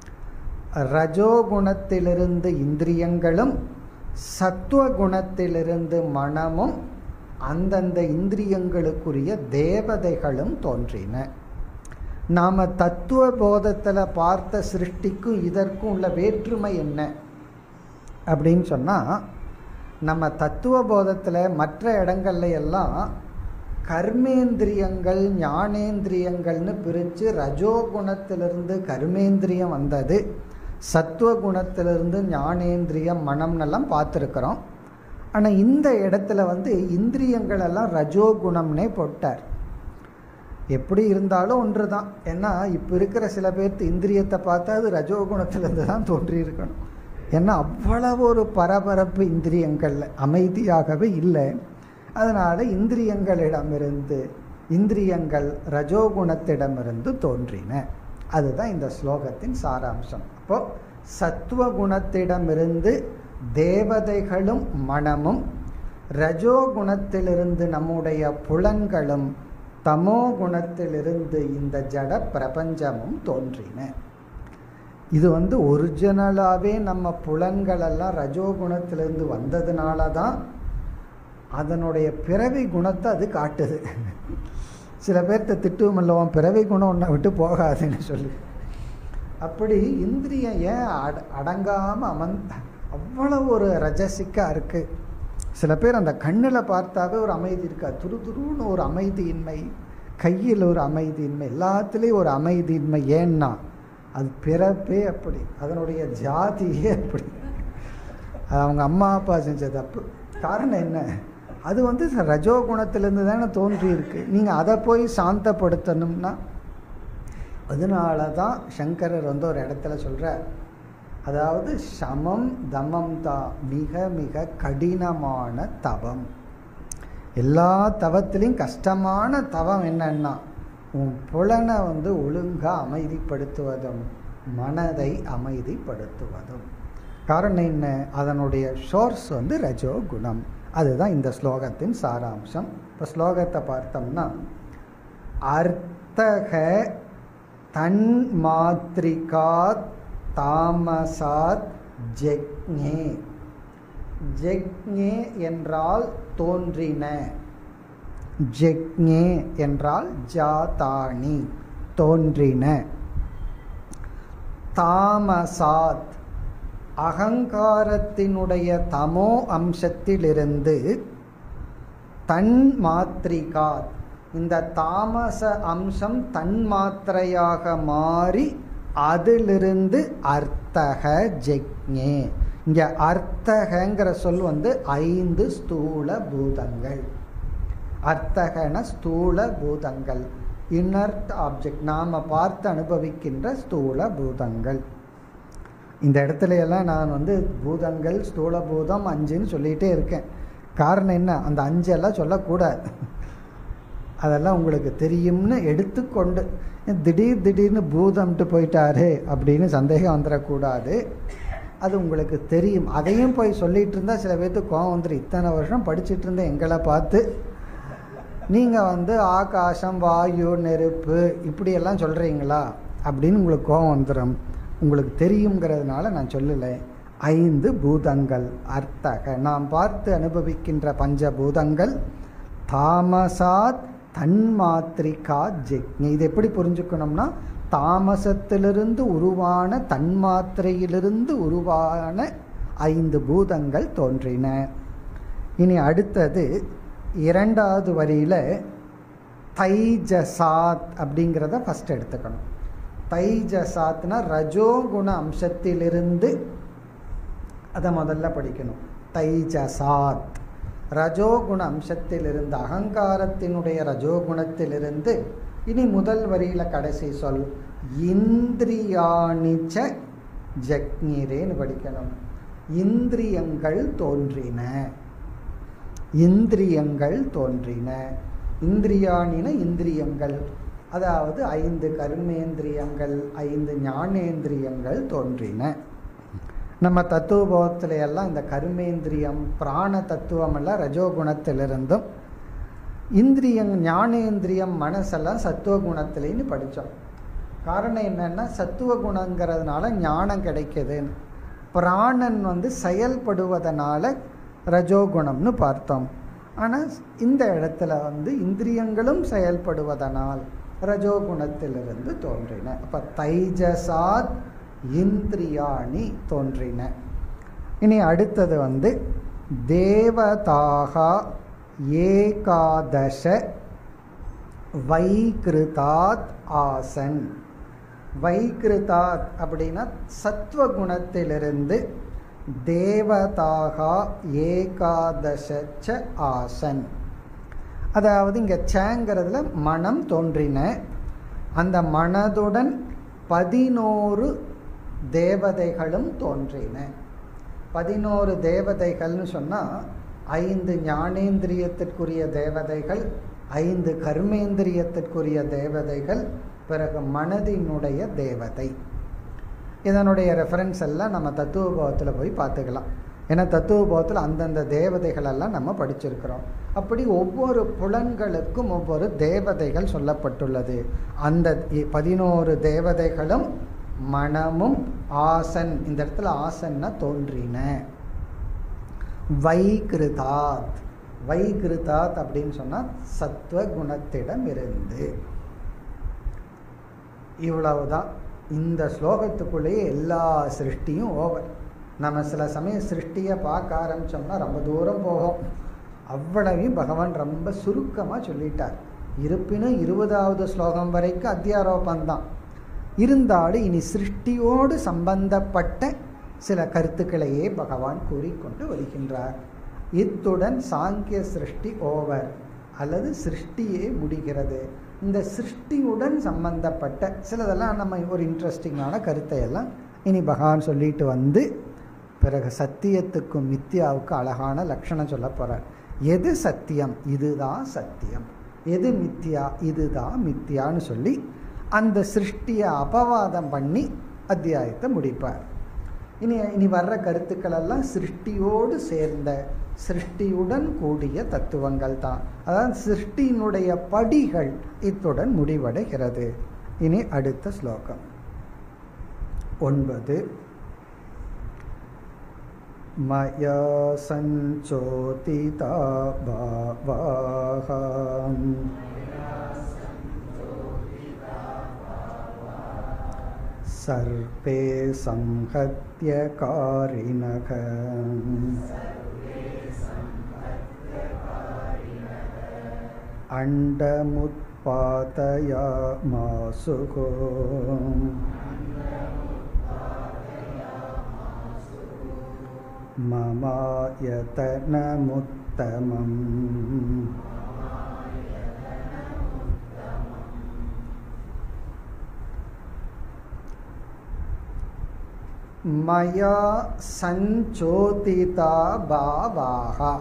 ரஜோகுணத்திலிருந்து இந்திரியங்களும் சத்துவ குணத்திலிருந்து மனமும் அந்தந்த இந்திரியங்களுக்குரிய தேவதைகளும் தோன்றின நாம தத்துவ போதத்தில் பார்த்த சிருஷ்டிக்கும் இதற்கும் உள்ள வேற்றுமை என்ன அப்படின்னு சொன்னால் நம்ம தத்துவ போதத்தில் மற்ற இடங்கள்ல எல்லாம் கர்மேந்திரியங்கள் ஞானேந்திரியங்கள்னு பிரித்து ரஜோகுணத்திலிருந்து கர்மேந்திரியம் வந்தது சத்துவ குணத்திலிருந்து ஞானேந்திரியம் மனம்னெல்லாம் பார்த்துருக்குறோம் ஆனால் இந்த இடத்துல வந்து இந்திரியங்கள் எல்லாம் ரஜோகுணம்னே போட்டார் எப்படி இருந்தாலும் ஒன்று தான் ஏன்னா இப்போ இருக்கிற சில பேர்த்து இந்திரியத்தை பார்த்தா அது ரஜோகுணத்திலேருந்து தான் தோன்றி இருக்கணும் ஏன்னா அவ்வளவு ஒரு பரபரப்பு இந்திரியங்கள்ல அமைதியாகவே இல்லை அதனால் இந்திரியங்களிடமிருந்து இந்திரியங்கள் ரஜோகுணத்திடமிருந்து தோன்றின அதுதான் இந்த ஸ்லோகத்தின் சாராம்சம் அப்போ சத்துவ குணத்திடமிருந்து தேவதைகளும் மனமும் ரஜோகுணத்திலிருந்து நம்முடைய புலன்களும் தமோ குணத்திலிருந்து இந்த ஜட பிரபஞ்சமும் தோன்றின இது வந்து ஒரிஜினலாகவே நம்ம புலன்களெல்லாம் ரஜோகுணத்திலிருந்து வந்ததுனால தான் அதனுடைய பிறவி குணத்தை அது காட்டுது சில பேர்த்த திட்டுவும் இல்லவன் பிறவி குணம் ஒன்றை விட்டு போகாதுன்னு சொல்லி அப்படி இந்திரியம் ஏன் அட அடங்காமல் அமன் அவ்வளவு ஒரு ரஜசிக்காக இருக்குது சில பேர் அந்த கண்ணில் பார்த்தாவே ஒரு அமைதி இருக்கா துரு துருன்னு ஒரு அமைதியின்மை கையில் ஒரு அமைதியின்மை எல்லாத்துலேயும் ஒரு அமைதியின்மை ஏன்னா அது பிறப்பே அப்படி அதனுடைய ஜாதியே அப்படி அது அவங்க அம்மா அப்பா செஞ்ச தப்பு காரணம் என்ன அது வந்து ரஜோகுணத்திலேருந்து தானே தோன்றி இருக்கு நீங்கள் அதை போய் சாந்தப்படுத்தணும்னா அதனால தான் சங்கரர் வந்து ஒரு இடத்துல சொல்கிறார் அதாவது சமம் தமம் தான் மிக மிக கடினமான தவம் எல்லா தவத்திலையும் கஷ்டமான தவம் என்னன்னா உன் புலனை வந்து ஒழுங்காக அமைதிப்படுத்துவதும் மனதை அமைதிப்படுத்துவதும் காரணம் என்ன அதனுடைய சோர்ஸ் வந்து ரஜோ குணம் அதுதான் இந்த ஸ்லோகத்தின் சாராம்சம் இப்போ ஸ்லோகத்தை பார்த்தோம்னா அர்த்தக தன்மாத்ரிகாத் தாமசாத் ஜெக்ஞே ஜெக்ஞே என்றால் தோன்றின ஜெக்ஞே என்றால் ஜாதானி தோன்றின தாமசாத் அகங்காரத்தினுடைய தமோ அம்சத்திலிருந்து தன் மாத்திரிகாத் இந்த தாமச அம்சம் தன்மாத்திரையாக மாறி அதிலிருந்து அர்த்தக ஜெக்ஞே இங்க அர்த்தகங்கிற சொல் வந்து ஐந்து ஸ்தூல பூதங்கள் அர்த்தகன ஸ்தூல பூதங்கள் இன்னர்ட் ஆப்ஜெக்ட் நாம் பார்த்து அனுபவிக்கின்ற ஸ்தூல பூதங்கள் இந்த இடத்துல எல்லாம் நான் வந்து பூதங்கள் ஸ்தூல பூதம் அஞ்சுன்னு சொல்லிகிட்டே இருக்கேன் காரணம் என்ன அந்த அஞ்செல்லாம் சொல்லக்கூடாது அதெல்லாம் உங்களுக்கு தெரியும்னு எடுத்துக்கொண்டு திடீர் திடீர்னு பூதம்ட்டு போயிட்டாரு அப்படின்னு சந்தேகம் வந்துடக்கூடாது அது உங்களுக்கு தெரியும் அதையும் போய் சொல்லிட்டு இருந்தால் சில பேர்த்துக்கு கோவம் வந்துடும் இத்தனை வருஷம் படிச்சுட்டு இருந்த எங்களை பார்த்து நீங்கள் வந்து ஆகாசம் வாயு நெருப்பு இப்படியெல்லாம் சொல்கிறீங்களா அப்படின்னு உங்களுக்கு கோபம் வந்துடும் உங்களுக்கு தெரியுங்கிறதுனால நான் சொல்லலை ஐந்து பூதங்கள் அர்த்தக நாம் பார்த்து அனுபவிக்கின்ற பஞ்சபூதங்கள் தாமசாத் தன்மாத்திரிகா ஜெக்ஞி இது எப்படி புரிஞ்சுக்கணும்னா தாமசத்திலிருந்து உருவான தன்மாத்திரையிலிருந்து உருவான ஐந்து பூதங்கள் தோன்றின இனி அடுத்தது இரண்டாவது வரியில் தைஜசாத் அப்படிங்கிறத ஃபஸ்ட் எடுத்துக்கணும் தைஜசாத்னா ரஜோகுண அம்சத்திலிருந்து அதை முதல்ல படிக்கணும் தைஜசாத் ரஜோகுண அம்சத்திலிருந்து அகங்காரத்தினுடைய ரஜோகுணத்திலிருந்து இனி முதல் வரியில் கடைசி சொல் இந்திரியாணிச்ச ஜக்ஞிரேன்னு படிக்கணும் இந்திரியங்கள் தோன்றின இந்திரியங்கள் தோன்றின இந்திரியானின இந்திரியங்கள் அதாவது ஐந்து கர்மேந்திரியங்கள் ஐந்து ஞானேந்திரியங்கள் தோன்றின நம்ம தத்துவபோதத்துல எல்லாம் இந்த கர்மேந்திரியம் பிராண தத்துவம் எல்லாம் ரஜோகுணத்திலிருந்தும் இந்திரியம் ஞானேந்திரியம் மனசெல்லாம் சத்துவகுணத்திலேன்னு படித்தோம் காரணம் என்னன்னா சத்துவ குணங்கிறதுனால ஞானம் கிடைக்குதுன்னு பிராணன் வந்து செயல்படுவதனால ரஜோகுணம்னு பார்த்தோம் ஆனால் இந்த இடத்துல வந்து இந்திரியங்களும் செயல்படுவதனால் ரஜோகுணத்திலிருந்து தோன்றின அப்போ தைஜசாத் இந்திரியாணி தோன்றின இனி அடுத்தது வந்து தேவதாகா ஏகாதச வைகிருதாத் ஆசன் வைகிருதாத் அப்படின்னா சத்வகுணத்திலிருந்து தேவதாகா ஏகாதச ஆசன் அதாவது இங்கே சேங்கிறதுல மனம் தோன்றின அந்த மனதுடன் பதினோரு தேவதைகளும் தோன்றின பதினோரு தேவதைகள்னு சொன்னால் ஐந்து ஞானேந்திரியத்திற்குரிய தேவதைகள் ஐந்து கர்மேந்திரியத்திற்குரிய தேவதைகள் பிறகு மனதினுடைய தேவதை இதனுடைய ரெஃபரன்ஸ் எல்லாம் நம்ம தத்துவபோகத்தில் போய் பார்த்துக்கலாம் ஏன்னா தத்துவபோகத்தில் அந்தந்த தேவதைகள் எல்லாம் நம்ம படிச்சிருக்கிறோம் அப்படி ஒவ்வொரு புலன்களுக்கும் ஒவ்வொரு தேவதைகள் சொல்லப்பட்டுள்ளது அந்த பதினோரு தேவதைகளும் மனமும் ஆசன் இந்த இடத்துல ஆசன்னா தோன்றின வைகிருதாத் வைகிருதாத் அப்படின்னு சொன்னால் சத்துவ குணத்திடம் இருந்து இவ்வளவுதான் இந்த ஸ்லோகத்துக்குள்ளேயே எல்லா சிருஷ்டியும் ஓவர் நம்ம சில சமயம் சிருஷ்டியை பார்க்க ஆரம்பித்தோம்னா ரொம்ப தூரம் போகும் அவ்வளவையும் பகவான் ரொம்ப சுருக்கமாக சொல்லிட்டார் இருப்பினும் இருபதாவது ஸ்லோகம் வரைக்கும் அத்தியாரோபந்தான் இருந்தாலும் இனி சிருஷ்டியோடு சம்பந்தப்பட்ட சில கருத்துக்களையே பகவான் கூறிக்கொண்டு வருகின்றார் இத்துடன் சாங்கிய சிருஷ்டி ஓவர் அல்லது சிருஷ்டியே முடிகிறது இந்த சிருஷ்டியுடன் சம்பந்தப்பட்ட சிலதெல்லாம் நம்ம ஒரு இன்ட்ரெஸ்டிங்கான கருத்தை எல்லாம் இனி பகவான் சொல்லிட்டு வந்து பிறகு சத்தியத்துக்கும் மித்யாவுக்கும் அழகான லட்சணம் சொல்ல போகிறார் எது சத்தியம் இதுதான் சத்தியம் எது மித்தியா இதுதான் மித்தியான்னு சொல்லி அந்த சிருஷ்டியை அபவாதம் பண்ணி அத்தியாயத்தை முடிப்பார் இனி இனி வர்ற கருத்துக்கள் எல்லாம் சிருஷ்டியோடு சேர்ந்த சிருஷ்டியுடன் கூடிய தத்துவங்கள் தான் அதாவது சிருஷ்டியினுடைய படிகள் இத்துடன் முடிவடைகிறது இனி அடுத்த ஸ்லோகம் ஒன்பது मया सञ्चोतिता भावाः सर्वे संहत्यकारिणः अण्डमुत्पातयामासुः ममायतनमुत्तमम् மயா சஞ்சோதிதா பாவாகா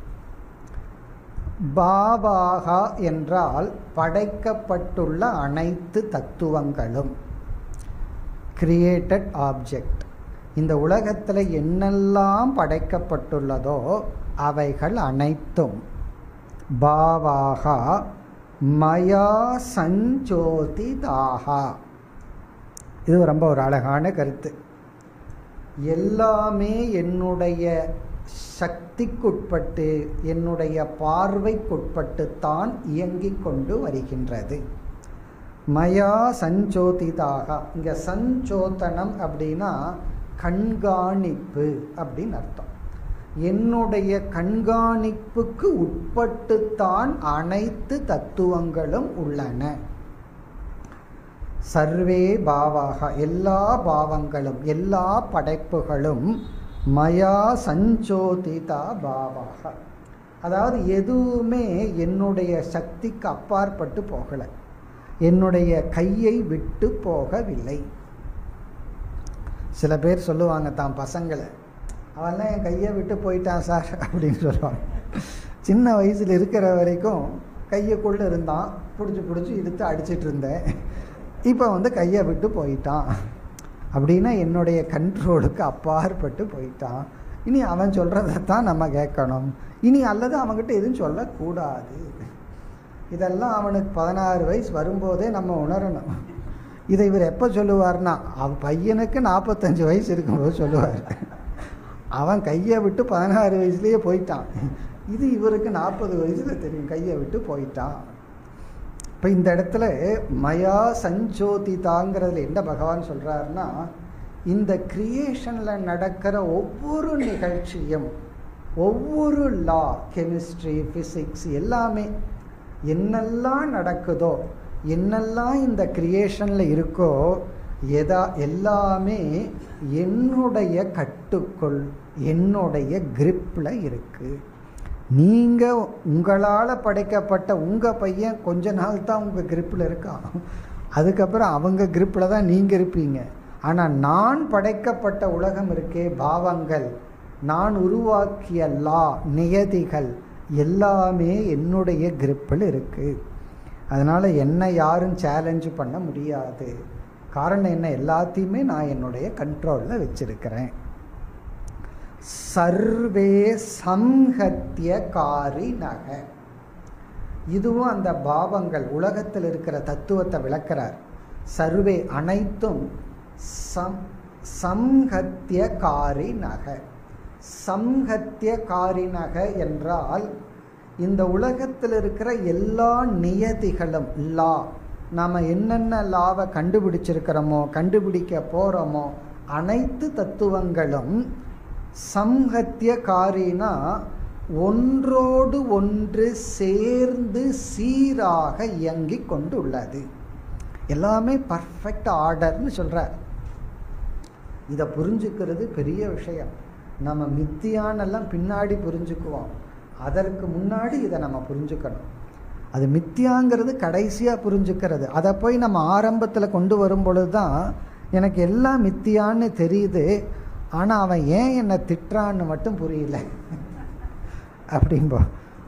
பாவாகா என்றால் படைக்கப்பட்டுள்ள அனைத்து தத்துவங்களும் கிரியேட்டட் ஆப்ஜெக்ட் இந்த உலகத்தில் என்னெல்லாம் படைக்கப்பட்டுள்ளதோ அவைகள் அனைத்தும் பாவாகா மயா சஞ்சோதிதாகா இது ரொம்ப ஒரு அழகான கருத்து எல்லாமே என்னுடைய சக்திக்குட்பட்டு என்னுடைய பார்வைக்குட்பட்டு தான் இயங்கிக் கொண்டு வருகின்றது மயா சஞ்சோதிதாக இங்க சஞ்சோதனம் அப்படின்னா கண்காணிப்பு அப்படின்னு அர்த்தம் என்னுடைய கண்காணிப்புக்கு உட்பட்டுத்தான் அனைத்து தத்துவங்களும் உள்ளன சர்வே பாவாக எல்லா பாவங்களும் எல்லா படைப்புகளும் மயா சஞ்சோதிதா பாவாக அதாவது எதுவுமே என்னுடைய சக்திக்கு அப்பாற்பட்டு போகலை என்னுடைய கையை விட்டு போகவில்லை சில பேர் சொல்லுவாங்க தான் பசங்களை அவன்லாம் என் கையை விட்டு போயிட்டான் சார் அப்படின்னு சொல்லுவாங்க சின்ன வயசில் இருக்கிற வரைக்கும் கையைக்குள்ளே இருந்தான் பிடிச்சி பிடிச்சி இழுத்து அடிச்சிட்டு இருந்தேன் இப்போ வந்து கையை விட்டு போயிட்டான் அப்படின்னா என்னுடைய கண்ட்ரோலுக்கு அப்பாற்பட்டு போயிட்டான் இனி அவன் சொல்கிறதைத்தான் நம்ம கேட்கணும் இனி அல்லது அவன்கிட்ட எதுவும் சொல்லக்கூடாது இதெல்லாம் அவனுக்கு பதினாறு வயசு வரும்போதே நம்ம உணரணும் இதை இவர் எப்போ சொல்லுவார்னா அவ பையனுக்கு நாற்பத்தஞ்சு வயசு இருக்கும்போது சொல்லுவார் அவன் கையை விட்டு பதினாறு வயசுலேயே போயிட்டான் இது இவருக்கு நாற்பது வயசில் தெரியும் கையை விட்டு போயிட்டான் இப்போ இந்த இடத்துல மயா சஞ்சோதிதாங்கிறதுல என்ன பகவான் சொல்கிறாருன்னா இந்த கிரியேஷனில் நடக்கிற ஒவ்வொரு நிகழ்ச்சியும் ஒவ்வொரு லா கெமிஸ்ட்ரி ஃபிசிக்ஸ் எல்லாமே என்னெல்லாம் நடக்குதோ என்னெல்லாம் இந்த கிரியேஷனில் இருக்கோ எதா எல்லாமே என்னுடைய கட்டுக்குள் என்னுடைய கிரிப்பில் இருக்குது நீங்கள் உங்களால் படைக்கப்பட்ட உங்கள் பையன் கொஞ்ச நாள் தான் உங்கள் கிரிப்பில் இருக்கான் அதுக்கப்புறம் அவங்க கிரிப்பில் தான் நீங்கள் இருப்பீங்க ஆனால் நான் படைக்கப்பட்ட உலகம் இருக்கே பாவங்கள் நான் உருவாக்கிய லா நியதிகள் எல்லாமே என்னுடைய கிரிப்பில் இருக்குது அதனால் என்னை யாரும் சேலஞ்சு பண்ண முடியாது காரணம் என்ன எல்லாத்தையுமே நான் என்னுடைய கண்ட்ரோலில் வச்சிருக்கிறேன் சர்வே சம்ஹத்திய காரி நக இதுவும் அந்த பாவங்கள் உலகத்தில் இருக்கிற தத்துவத்தை விளக்கிறார் சர்வே அனைத்தும் சம் சம்ஹத்திய காரி நக சம்ஹத்திய காரி நக என்றால் இந்த உலகத்தில் இருக்கிற எல்லா நியதிகளும் லா நாம் என்னென்ன லாவை கண்டுபிடிச்சிருக்கிறோமோ கண்டுபிடிக்க போகிறோமோ அனைத்து தத்துவங்களும் சம்ஹத்திய காரினா ஒன்றோடு ஒன்று சேர்ந்து சீராக இயங்கி கொண்டுள்ளது எல்லாமே பர்ஃபெக்ட் ஆர்டர்னு சொல்கிறார் இதை புரிஞ்சுக்கிறது பெரிய விஷயம் நம்ம மித்தியானெல்லாம் பின்னாடி புரிஞ்சுக்குவோம் அதற்கு முன்னாடி இதை நம்ம புரிஞ்சுக்கணும் அது மித்தியாங்கிறது கடைசியாக புரிஞ்சுக்கிறது அதை போய் நம்ம ஆரம்பத்தில் கொண்டு வரும் பொழுது தான் எனக்கு எல்லாம் மித்தியான்னு தெரியுது ஆனால் அவன் ஏன் என்னை திட்டுறான்னு மட்டும் புரியல அப்படின்போ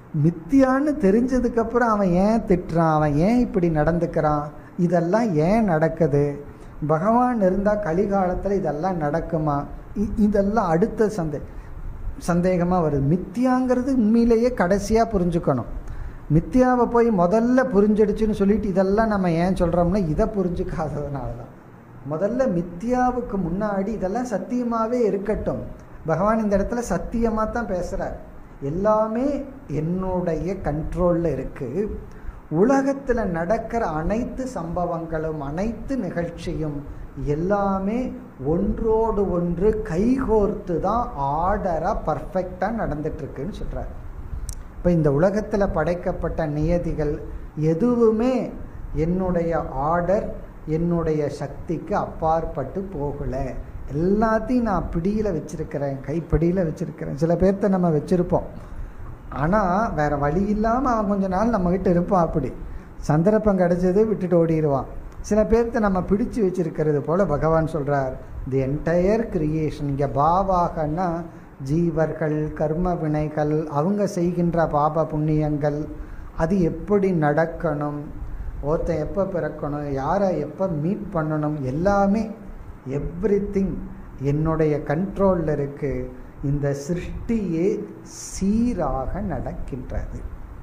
மித்தியான்னு தெரிஞ்சதுக்கப்புறம் அவன் ஏன் திட்டுறான் அவன் ஏன் இப்படி நடந்துக்கிறான் இதெல்லாம் ஏன் நடக்குது பகவான் இருந்தால் கலிகாலத்தில் இதெல்லாம் நடக்குமா இ- இதெல்லாம் அடுத்த சந்தே சந்தேகமாக வருது மித்தியாங்கிறது உண்மையிலேயே கடைசியாக புரிஞ்சுக்கணும் மித்தியாவை போய் முதல்ல புரிஞ்சிடுச்சுன்னு சொல்லிட்டு இதெல்லாம் நம்ம ஏன் சொல்கிறோம்னா இதை புரிஞ்சுக்காததுனால தான் முதல்ல மித்தியாவுக்கு முன்னாடி இதெல்லாம் சத்தியமாகவே இருக்கட்டும் பகவான் இந்த இடத்துல சத்தியமாக தான் பேசுகிறார் எல்லாமே என்னுடைய கண்ட்ரோலில் இருக்குது உலகத்தில் நடக்கிற அனைத்து சம்பவங்களும் அனைத்து நிகழ்ச்சியும் எல்லாமே ஒன்றோடு ஒன்று கைகோர்த்து தான் ஆர்டராக பர்ஃபெக்டாக நடந்துட்டுருக்குன்னு சொல்கிறார் இப்போ இந்த உலகத்தில் படைக்கப்பட்ட நியதிகள் எதுவுமே என்னுடைய ஆர்டர் என்னுடைய சக்திக்கு அப்பாற்பட்டு போகலை எல்லாத்தையும் நான் பிடியில் வச்சிருக்கிறேன் கைப்பிடியில் வச்சிருக்கிறேன் சில பேர்த்த நம்ம வச்சுருப்போம் ஆனால் வேற வழி இல்லாமல் அவன் கொஞ்ச நாள் நம்மக்கிட்ட இருப்பான் அப்படி சந்தர்ப்பம் கிடைச்சது விட்டுட்டு ஓடிடுவான் சில பேர்த்த நம்ம பிடிச்சு வச்சிருக்கிறது போல பகவான் சொல்றார் தி என்டையர் கிரியேஷன் இங்கே பாவாகன்னா ஜீவர்கள் கர்ம வினைகள் அவங்க செய்கின்ற பாப புண்ணியங்கள் அது எப்படி நடக்கணும் ஒருத்தன் எப்போ பிறக்கணும் யாரை எப்போ மீட் பண்ணணும் எல்லாமே எவ்ரி என்னுடைய கண்ட்ரோலில் இருக்கு இந்த சிருஷ்டியே சீராக நடக்கின்றது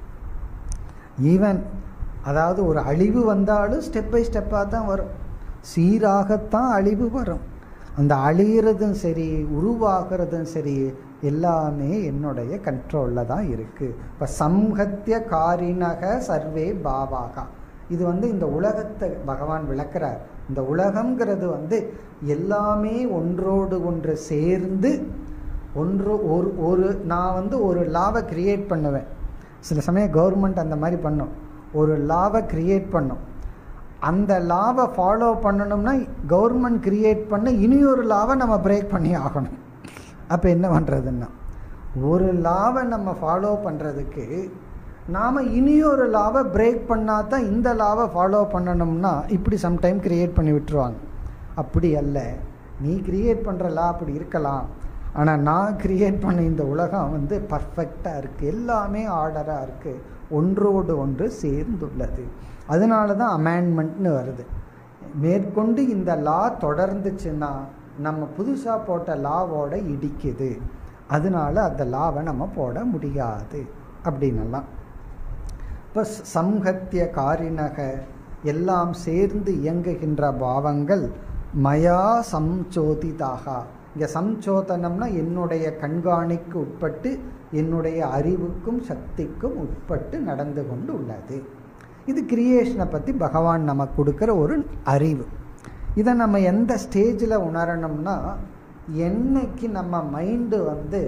ஈவன் அதாவது ஒரு அழிவு வந்தாலும் ஸ்டெப் பை ஸ்டெப்பாக தான் வரும் சீராகத்தான் அழிவு வரும் அந்த அழிகிறதும் சரி உருவாகிறதும் சரி எல்லாமே என்னுடைய கண்ட்ரோலில் தான் இருக்குது இப்போ சம்ஹத்திய காரிணக சர்வே பாவாகா இது வந்து இந்த உலகத்தை பகவான் விளக்குறார் இந்த உலகம்ங்கிறது வந்து எல்லாமே ஒன்றோடு ஒன்று சேர்ந்து ஒன்று ஒரு ஒரு நான் வந்து ஒரு லாவை கிரியேட் பண்ணுவேன் சில சமயம் கவர்மெண்ட் அந்த மாதிரி பண்ணும் ஒரு லாவை கிரியேட் பண்ணும் அந்த லாவை ஃபாலோ பண்ணணும்னா கவர்மெண்ட் கிரியேட் பண்ண இனி ஒரு லாவை நம்ம பிரேக் பண்ணி ஆகணும் அப்போ என்ன பண்ணுறதுன்னா ஒரு லாவை நம்ம ஃபாலோ பண்ணுறதுக்கு நாம் இனியொரு லாவை பிரேக் பண்ணால் தான் இந்த லாவை ஃபாலோ பண்ணணும்னா இப்படி சம்டைம் கிரியேட் பண்ணி விட்டுருவாங்க அப்படி அல்ல நீ கிரியேட் பண்ணுற லா அப்படி இருக்கலாம் ஆனால் நான் கிரியேட் பண்ண இந்த உலகம் வந்து பர்ஃபெக்டாக இருக்குது எல்லாமே ஆர்டராக இருக்குது ஒன்றோடு ஒன்று சேர்ந்துள்ளது அதனால தான் அமெண்ட்மெண்ட்னு வருது மேற்கொண்டு இந்த லா தொடர்ந்துச்சுன்னா நம்ம புதுசாக போட்ட லாவோட இடிக்குது அதனால அந்த லாவை நம்ம போட முடியாது அப்படின்னலாம் இப்போ சம்ஹத்திய காரிணக எல்லாம் சேர்ந்து இயங்குகின்ற பாவங்கள் மயா சம்சோதிதாக இங்கே சம்சோதனம்னா என்னுடைய கண்காணிக்கு உட்பட்டு என்னுடைய அறிவுக்கும் சக்திக்கும் உட்பட்டு நடந்து கொண்டு உள்ளது இது கிரியேஷனை பற்றி பகவான் நமக்கு கொடுக்குற ஒரு அறிவு இதை நம்ம எந்த ஸ்டேஜில் உணரணும்னா என்னைக்கு நம்ம மைண்டு வந்து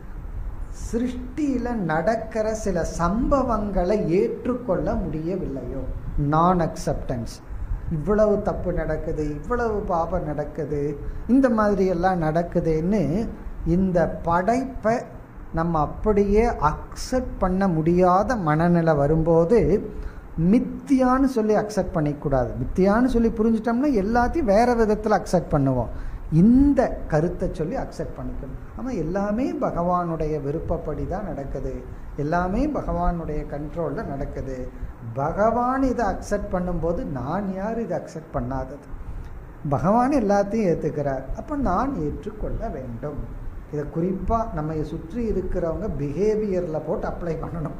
சிருஷ்டியில் நடக்கிற சில சம்பவங்களை ஏற்றுக்கொள்ள முடியவில்லையோ நான் அக்செப்டன்ஸ் இவ்வளவு தப்பு நடக்குது இவ்வளவு பாபம் நடக்குது இந்த மாதிரி எல்லாம் நடக்குதுன்னு இந்த படைப்பை நம்ம அப்படியே அக்செப்ட் பண்ண முடியாத மனநிலை வரும்போது மித்தியான்னு சொல்லி அக்செப்ட் பண்ணிக்கூடாது மித்தியான்னு சொல்லி புரிஞ்சிட்டோம்னா எல்லாத்தையும் வேற விதத்தில் அக்செப்ட் பண்ணுவோம் இந்த கருத்தை சொல்லி அக்செப்ட் பண்ணிக்கணும் ஆமாம் எல்லாமே பகவானுடைய விருப்பப்படி தான் நடக்குது எல்லாமே பகவானுடைய கண்ட்ரோலில் நடக்குது பகவான் இதை அக்செப்ட் பண்ணும்போது நான் யார் இதை அக்செப்ட் பண்ணாதது பகவான் எல்லாத்தையும் ஏற்றுக்கிறார் அப்போ நான் ஏற்றுக்கொள்ள வேண்டும் இதை குறிப்பாக நம்ம சுற்றி இருக்கிறவங்க பிஹேவியரில் போட்டு அப்ளை பண்ணணும்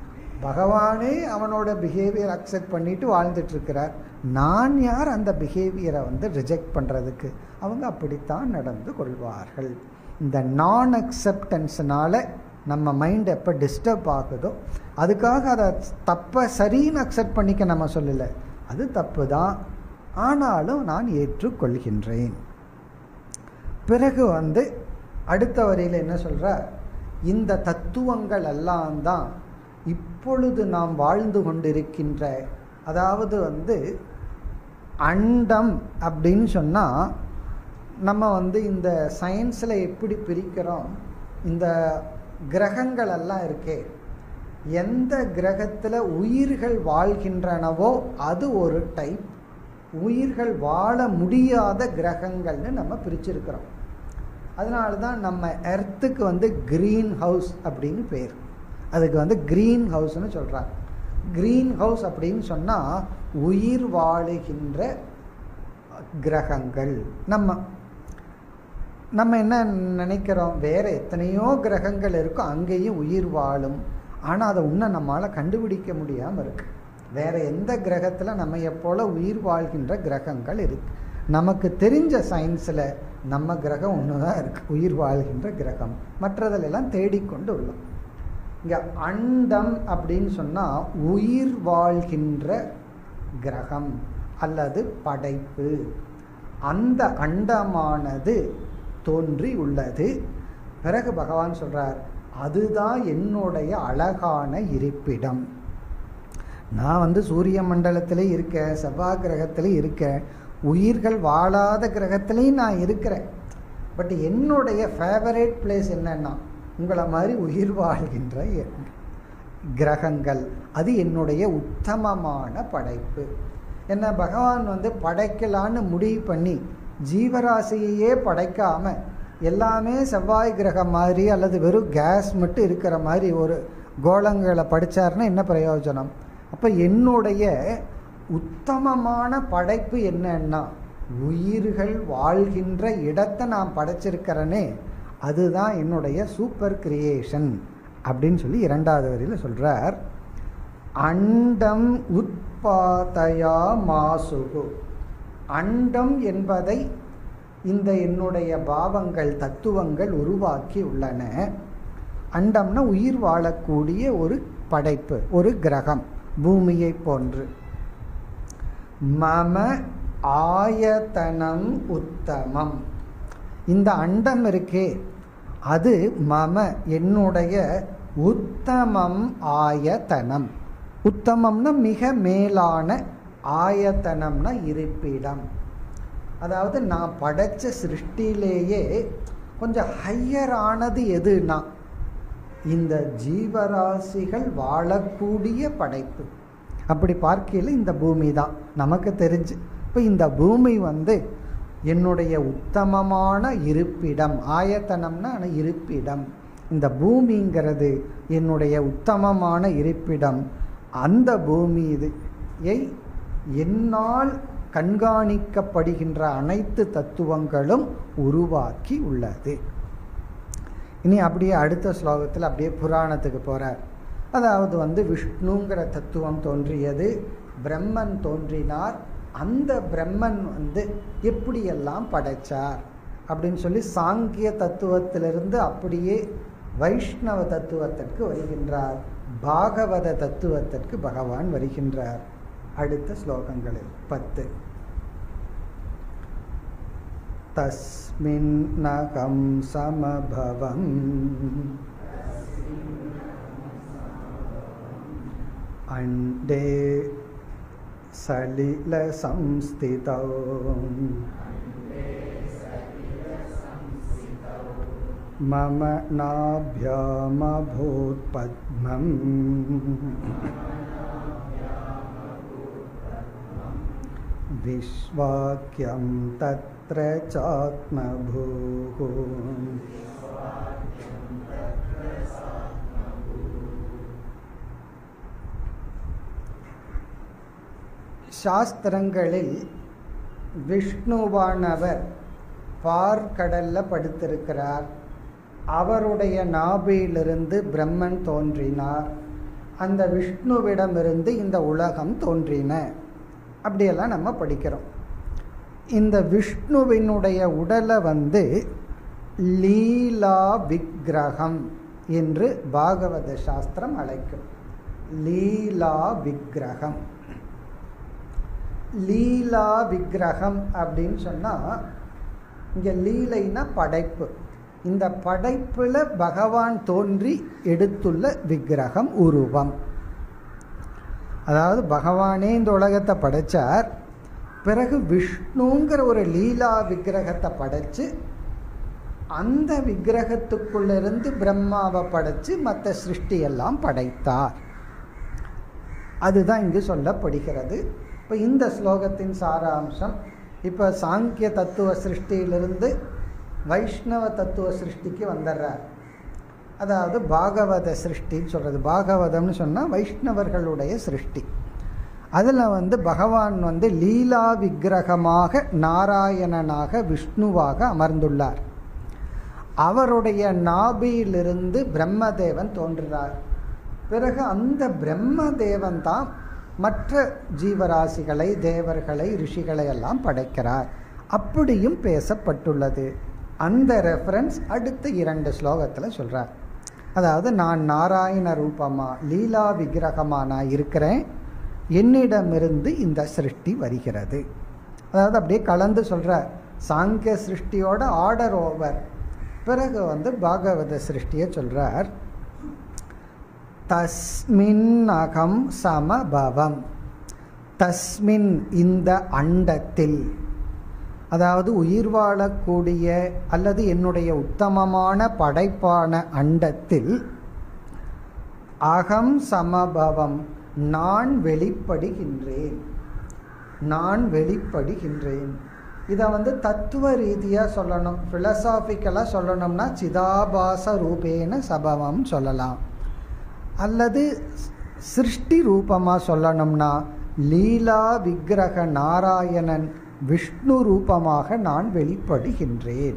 பகவானே அவனோட பிஹேவியர் அக்செப்ட் பண்ணிட்டு வாழ்ந்துட்டு இருக்கிறார் நான் யார் அந்த பிஹேவியரை வந்து ரிஜெக்ட் பண்ணுறதுக்கு அவங்க அப்படித்தான் நடந்து கொள்வார்கள் இந்த நான் அக்செப்டன்ஸ்னால நம்ம மைண்ட் எப்போ டிஸ்டர்ப் ஆகுதோ அதுக்காக அதை தப்பை சரின்னு அக்செப்ட் பண்ணிக்க நம்ம சொல்லலை அது தப்பு தான் ஆனாலும் நான் ஏற்றுக்கொள்கின்றேன் பிறகு வந்து அடுத்த வரியில் என்ன சொல்கிறார் இந்த தத்துவங்கள் எல்லாம் தான் இப்பொழுது நாம் வாழ்ந்து கொண்டிருக்கின்ற அதாவது வந்து அண்டம் அப்படின்னு சொன்னால் நம்ம வந்து இந்த சயின்ஸில் எப்படி பிரிக்கிறோம் இந்த கிரகங்கள் எல்லாம் இருக்கே எந்த கிரகத்தில் உயிர்கள் வாழ்கின்றனவோ அது ஒரு டைப் உயிர்கள் வாழ முடியாத கிரகங்கள்னு நம்ம பிரிச்சிருக்கிறோம் அதனால தான் நம்ம எர்த்துக்கு வந்து க்ரீன் ஹவுஸ் அப்படின்னு பேர் அதுக்கு வந்து கிரீன் ஹவுஸ்னு சொல்கிறாங்க கிரீன் ஹவுஸ் அப்படின்னு சொன்னால் உயிர் வாழுகின்ற கிரகங்கள் நம்ம நம்ம என்ன நினைக்கிறோம் வேற எத்தனையோ கிரகங்கள் இருக்கும் அங்கேயும் உயிர் வாழும் ஆனால் அதை இன்னும் நம்மளால் கண்டுபிடிக்க முடியாமல் இருக்கு வேற எந்த கிரகத்தில் நம்ம போல உயிர் வாழ்கின்ற கிரகங்கள் இருக்கு நமக்கு தெரிஞ்ச சயின்ஸில் நம்ம கிரகம் ஒன்று தான் இருக்கு உயிர் வாழ்கின்ற கிரகம் மற்றதிலெல்லாம் தேடிக்கொண்டு உள்ளோம் இங்கே அண்டம் அப்படின்னு சொன்னால் உயிர் வாழ்கின்ற கிரகம் அல்லது படைப்பு அந்த அண்டமானது தோன்றி உள்ளது பிறகு பகவான் சொல்றார் அதுதான் என்னுடைய அழகான இருப்பிடம் நான் வந்து சூரிய மண்டலத்திலே இருக்கேன் செவ்வாய் கிரகத்திலே இருக்கேன் உயிர்கள் வாழாத கிரகத்திலையும் நான் இருக்கிறேன் பட் என்னுடைய ஃபேவரேட் பிளேஸ் என்னன்னா உங்களை மாதிரி உயிர் வாழ்கின்ற கிரகங்கள் அது என்னுடைய உத்தமமான படைப்பு என்ன பகவான் வந்து படைக்கலான்னு முடிவு பண்ணி ஜீவராசியையே படைக்காம எல்லாமே செவ்வாய் கிரகம் மாதிரி அல்லது வெறும் கேஸ் மட்டும் இருக்கிற மாதிரி ஒரு கோலங்களை படித்தாருன்னா என்ன பிரயோஜனம் அப்போ என்னுடைய உத்தமமான படைப்பு என்னன்னா உயிர்கள் வாழ்கின்ற இடத்தை நான் படைச்சிருக்கிறேனே அதுதான் என்னுடைய சூப்பர் கிரியேஷன் அப்படின்னு சொல்லி இரண்டாவது வரியில் சொல்கிறார் அண்டம் உட்பாதையா மாசுகு அண்டம் என்பதை இந்த என்னுடைய பாவங்கள் தத்துவங்கள் உருவாக்கி உள்ளன அண்டம்னா உயிர் வாழக்கூடிய ஒரு படைப்பு ஒரு கிரகம் பூமியை போன்று மம ஆயத்தனம் உத்தமம் இந்த அண்டம் இருக்கே அது மம என்னுடைய உத்தமம் ஆயத்தனம் உத்தமம்னா மிக மேலான ஆயத்தனம்னா இருப்பிடம் அதாவது நான் படைச்ச சிருஷ்டிலேயே கொஞ்சம் ஹையர் ஆனது எதுனா இந்த ஜீவராசிகள் வாழக்கூடிய படைப்பு அப்படி பார்க்கையில் இந்த பூமி தான் நமக்கு தெரிஞ்சு இப்போ இந்த பூமி வந்து என்னுடைய உத்தமமான இருப்பிடம் ஆயத்தனம்னா இருப்பிடம் இந்த பூமிங்கிறது என்னுடைய உத்தமமான இருப்பிடம் அந்த பூமி இதை என்னால் கண்காணிக்கப்படுகின்ற அனைத்து தத்துவங்களும் உருவாக்கி உள்ளது இனி அப்படியே அடுத்த ஸ்லோகத்தில் அப்படியே புராணத்துக்கு போகிறார் அதாவது வந்து விஷ்ணுங்கிற தத்துவம் தோன்றியது பிரம்மன் தோன்றினார் அந்த பிரம்மன் வந்து எப்படியெல்லாம் படைச்சார் அப்படின்னு சொல்லி சாங்கிய தத்துவத்திலிருந்து அப்படியே வைஷ்ணவ தத்துவத்திற்கு வருகின்றார் பாகவத தத்துவத்திற்கு பகவான் வருகின்றார் அடுத்த ஸ்லோகங்களில் பத்து தஸ்மின்னகம் சமபவம் அண்டே सलिलसंस्थितौ मम नाभ्यामभूत्पद्मम् विश्वाक्यं तत्र चात्मभूः சாஸ்திரங்களில் விஷ்ணுவானவர் பார்க்கடல்ல படுத்திருக்கிறார் அவருடைய நாபியிலிருந்து பிரம்மன் தோன்றினார் அந்த விஷ்ணுவிடமிருந்து இந்த உலகம் தோன்றின அப்படியெல்லாம் நம்ம படிக்கிறோம் இந்த விஷ்ணுவினுடைய உடலை வந்து லீலா விக்கிரகம் என்று பாகவத சாஸ்திரம் அழைக்கும் லீலா விக்கிரகம் லீலா விக்கிரகம் அப்படின்னு சொன்னால் இங்கே லீலைனா படைப்பு இந்த படைப்பில் பகவான் தோன்றி எடுத்துள்ள விக்கிரகம் உருவம் அதாவது பகவானே இந்த உலகத்தை படைச்சார் பிறகு விஷ்ணுங்கிற ஒரு லீலா விக்கிரகத்தை படைச்சு அந்த விக்கிரகத்துக்குள்ளிருந்து பிரம்மாவை படைச்சு மற்ற சிருஷ்டியெல்லாம் படைத்தார் அதுதான் இங்கு சொல்லப்படுகிறது இப்போ இந்த ஸ்லோகத்தின் சாராம்சம் இப்போ சாங்கிய தத்துவ சிருஷ்டியிலிருந்து வைஷ்ணவ தத்துவ சிருஷ்டிக்கு வந்துடுறார் அதாவது பாகவத சிருஷ்டின்னு சொல்கிறது பாகவதம்னு சொன்னால் வைஷ்ணவர்களுடைய சிருஷ்டி அதில் வந்து பகவான் வந்து லீலா விக்கிரகமாக நாராயணனாக விஷ்ணுவாக அமர்ந்துள்ளார் அவருடைய நாபியிலிருந்து பிரம்மதேவன் தோன்றுகிறார் பிறகு அந்த பிரம்மதேவன் தான் மற்ற ஜீவராசிகளை தேவர்களை ரிஷிகளை எல்லாம் படைக்கிறார் அப்படியும் பேசப்பட்டுள்ளது அந்த ரெஃபரன்ஸ் அடுத்த இரண்டு ஸ்லோகத்தில் சொல்கிறார் அதாவது நான் நாராயண ரூபமா லீலா விக்கிரகமா நான் இருக்கிறேன் என்னிடமிருந்து இந்த சிருஷ்டி வருகிறது அதாவது அப்படியே கலந்து சொல்கிறார் சாங்கிய சிருஷ்டியோட ஆர்டர் ஓவர் பிறகு வந்து பாகவத சிருஷ்டியை சொல்கிறார் தஸ்மின் அகம் சமபவம் தஸ்மின் இந்த அண்டத்தில் அதாவது உயிர் வாழக்கூடிய அல்லது என்னுடைய உத்தமமான படைப்பான அண்டத்தில் அகம் சமபவம் நான் வெளிப்படுகின்றேன் நான் வெளிப்படுகின்றேன் இதை வந்து தத்துவ ரீதியாக சொல்லணும் ஃபிலசாபிக்கலாக சொல்லணும்னா சிதாபாச ரூபேன சபவம் சொல்லலாம் அல்லது சிருஷ்டி ரூபமாக சொல்லணும்னா லீலா விக்கிரக நாராயணன் விஷ்ணு ரூபமாக நான் வெளிப்படுகின்றேன்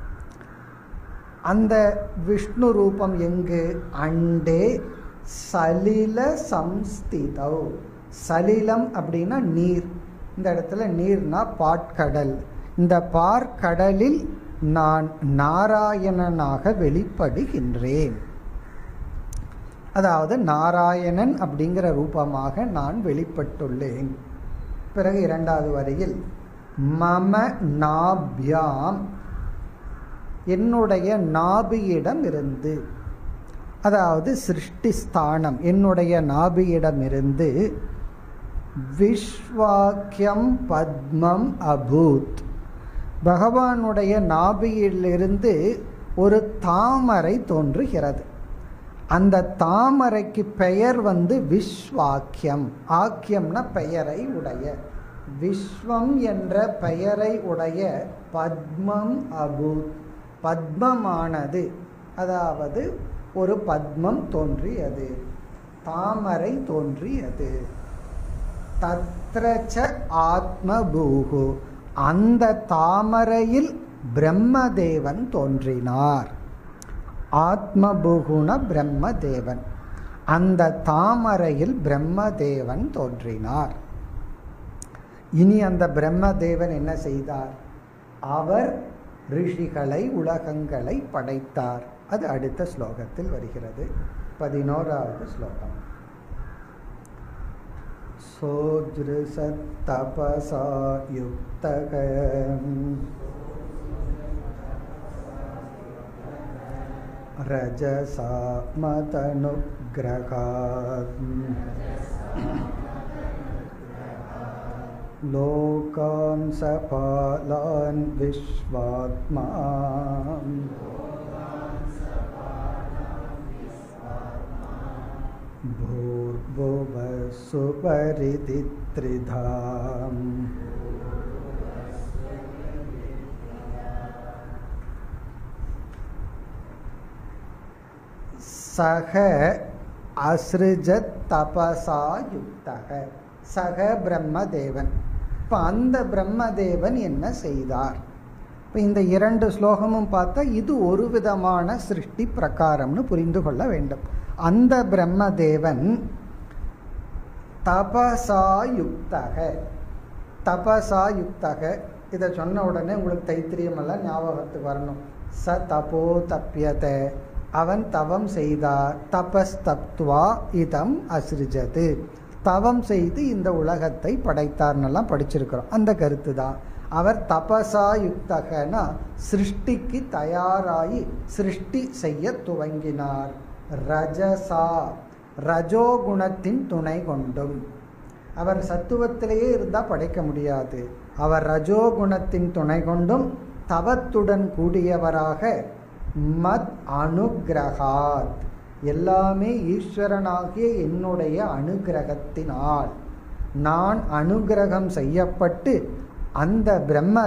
அந்த விஷ்ணு ரூபம் எங்கு அண்டே சலில சம்ஸ்திதௌ சலிலம் அப்படின்னா நீர் இந்த இடத்துல நீர்னா பாற்கடல் இந்த பார்க்கடலில் நான் நாராயணனாக வெளிப்படுகின்றேன் அதாவது நாராயணன் அப்படிங்கிற ரூபமாக நான் வெளிப்பட்டுள்ளேன் பிறகு இரண்டாவது வரியில் மம நாபியாம் என்னுடைய நாபியிடம் இருந்து அதாவது சிருஷ்டி ஸ்தானம் என்னுடைய நாபியிடம் இருந்து விஸ்வாக்கியம் பத்மம் அபூத் பகவானுடைய நாபியிலிருந்து ஒரு தாமரை தோன்றுகிறது அந்த தாமரைக்கு பெயர் வந்து விஸ்வாக்கியம் ஆக்கியம்னா பெயரை உடைய விஸ்வம் என்ற பெயரை உடைய பத்மம் அபூத் பத்மமானது அதாவது ஒரு பத்மம் தோன்றியது தாமரை தோன்றியது தத்ரச்ச ஆத்மபூகு அந்த தாமரையில் பிரம்மதேவன் தோன்றினார் ஆத்மபூகுண பிரம்மதேவன் அந்த தாமரையில் பிரம்மதேவன் தோன்றினார் இனி அந்த பிரம்மதேவன் என்ன செய்தார் அவர் ரிஷிகளை உலகங்களை படைத்தார் அது அடுத்த ஸ்லோகத்தில் வருகிறது பதினோராவது ஸ்லோகம் सोजृसत्तपसा युक्तः रजसा मतनुग्रहात् लोकान् सपालान् विश्वात्मा भूर्भुवः सुपरिति त्रिधाम् சக அசிருஜத் தபசா யுக்தக சக பிரம்மதேவன் இப்போ அந்த பிரம்மதேவன் என்ன செய்தார் இப்போ இந்த இரண்டு ஸ்லோகமும் பார்த்தா இது ஒரு விதமான சிருஷ்டி பிரகாரம்னு புரிந்து கொள்ள வேண்டும் அந்த பிரம்மதேவன் தபசா யுக்தக தபசா யுக்தக இதை சொன்ன உடனே உங்களுக்கு தைத்திரியம் எல்லாம் ஞாபகத்துக்கு வரணும் ச தபோ தப்பியத அவன் தவம் செய்தார் தபஸ் தப்துவா இதம் அசிருஜது தவம் செய்து இந்த உலகத்தை படைத்தார்னெல்லாம் படிச்சிருக்கிறோம் அந்த கருத்து தான் அவர் தபசா யுக்தகனா சிருஷ்டிக்கு தயாராகி சிருஷ்டி செய்ய துவங்கினார் ரஜசா ரஜோகுணத்தின் துணை கொண்டும் அவர் சத்துவத்திலேயே இருந்தால் படைக்க முடியாது அவர் ரஜோகுணத்தின் துணை கொண்டும் தவத்துடன் கூடியவராக மத் அனுகிரகாத் எல்லாமே ஈஸ்வரனாகிய என்னுடைய அனுகிரகத்தினால் நான் அனுகிரகம் செய்யப்பட்டு அந்த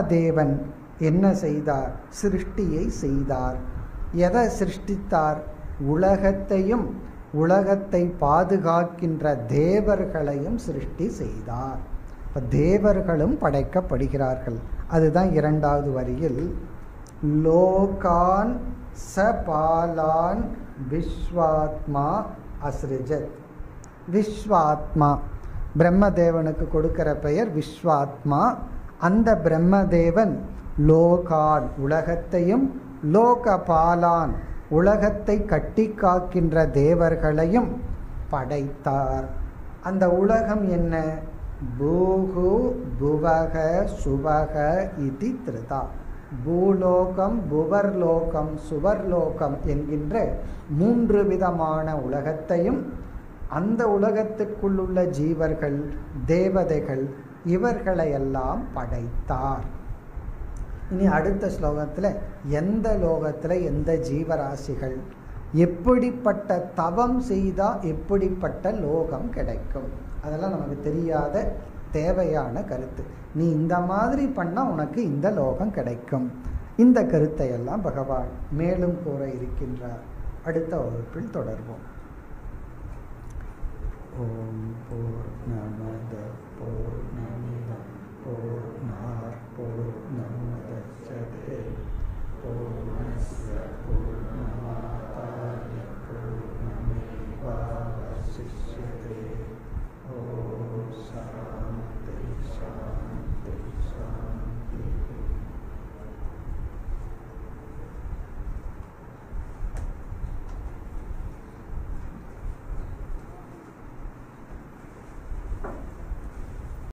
பிரம்மதேவன் என்ன செய்தார் சிருஷ்டியை செய்தார் எதை சிருஷ்டித்தார் உலகத்தையும் உலகத்தை பாதுகாக்கின்ற தேவர்களையும் சிருஷ்டி செய்தார் இப்போ தேவர்களும் படைக்கப்படுகிறார்கள் அதுதான் இரண்டாவது வரியில் லோகான் சபாலான் விஸ்வாத்மா அஸ்ரிஜத் விஸ்வாத்மா பிரம்மதேவனுக்கு கொடுக்கிற பெயர் விஸ்வாத்மா அந்த பிரம்மதேவன் லோகான் உலகத்தையும் லோகபாலான் உலகத்தை கட்டி காக்கின்ற தேவர்களையும் படைத்தார் அந்த உலகம் என்ன பூகு புவக சுவக இதி திருதா பூலோகம் புவர்லோகம் சுவர்லோகம் என்கின்ற மூன்று விதமான உலகத்தையும் அந்த உலகத்திற்குள்ளுள்ள ஜீவர்கள் தேவதைகள் இவர்களையெல்லாம் படைத்தார் இனி அடுத்த ஸ்லோகத்தில் எந்த லோகத்தில் எந்த ஜீவராசிகள் எப்படிப்பட்ட தவம் செய்தால் எப்படிப்பட்ட லோகம் கிடைக்கும் அதெல்லாம் நமக்கு தெரியாத தேவையான கருத்து நீ இந்த மாதிரி பண்ணால் உனக்கு இந்த லோகம் கிடைக்கும் இந்த கருத்தை எல்லாம் பகவான் மேலும் கூற இருக்கின்றார் அடுத்த வகுப்பில் தொடர்வோம் ஓம் பூர்ணமத பூர்ணமித பூர்ணார் பூர்ணமுதச்சதே பூர்ணஸ்ய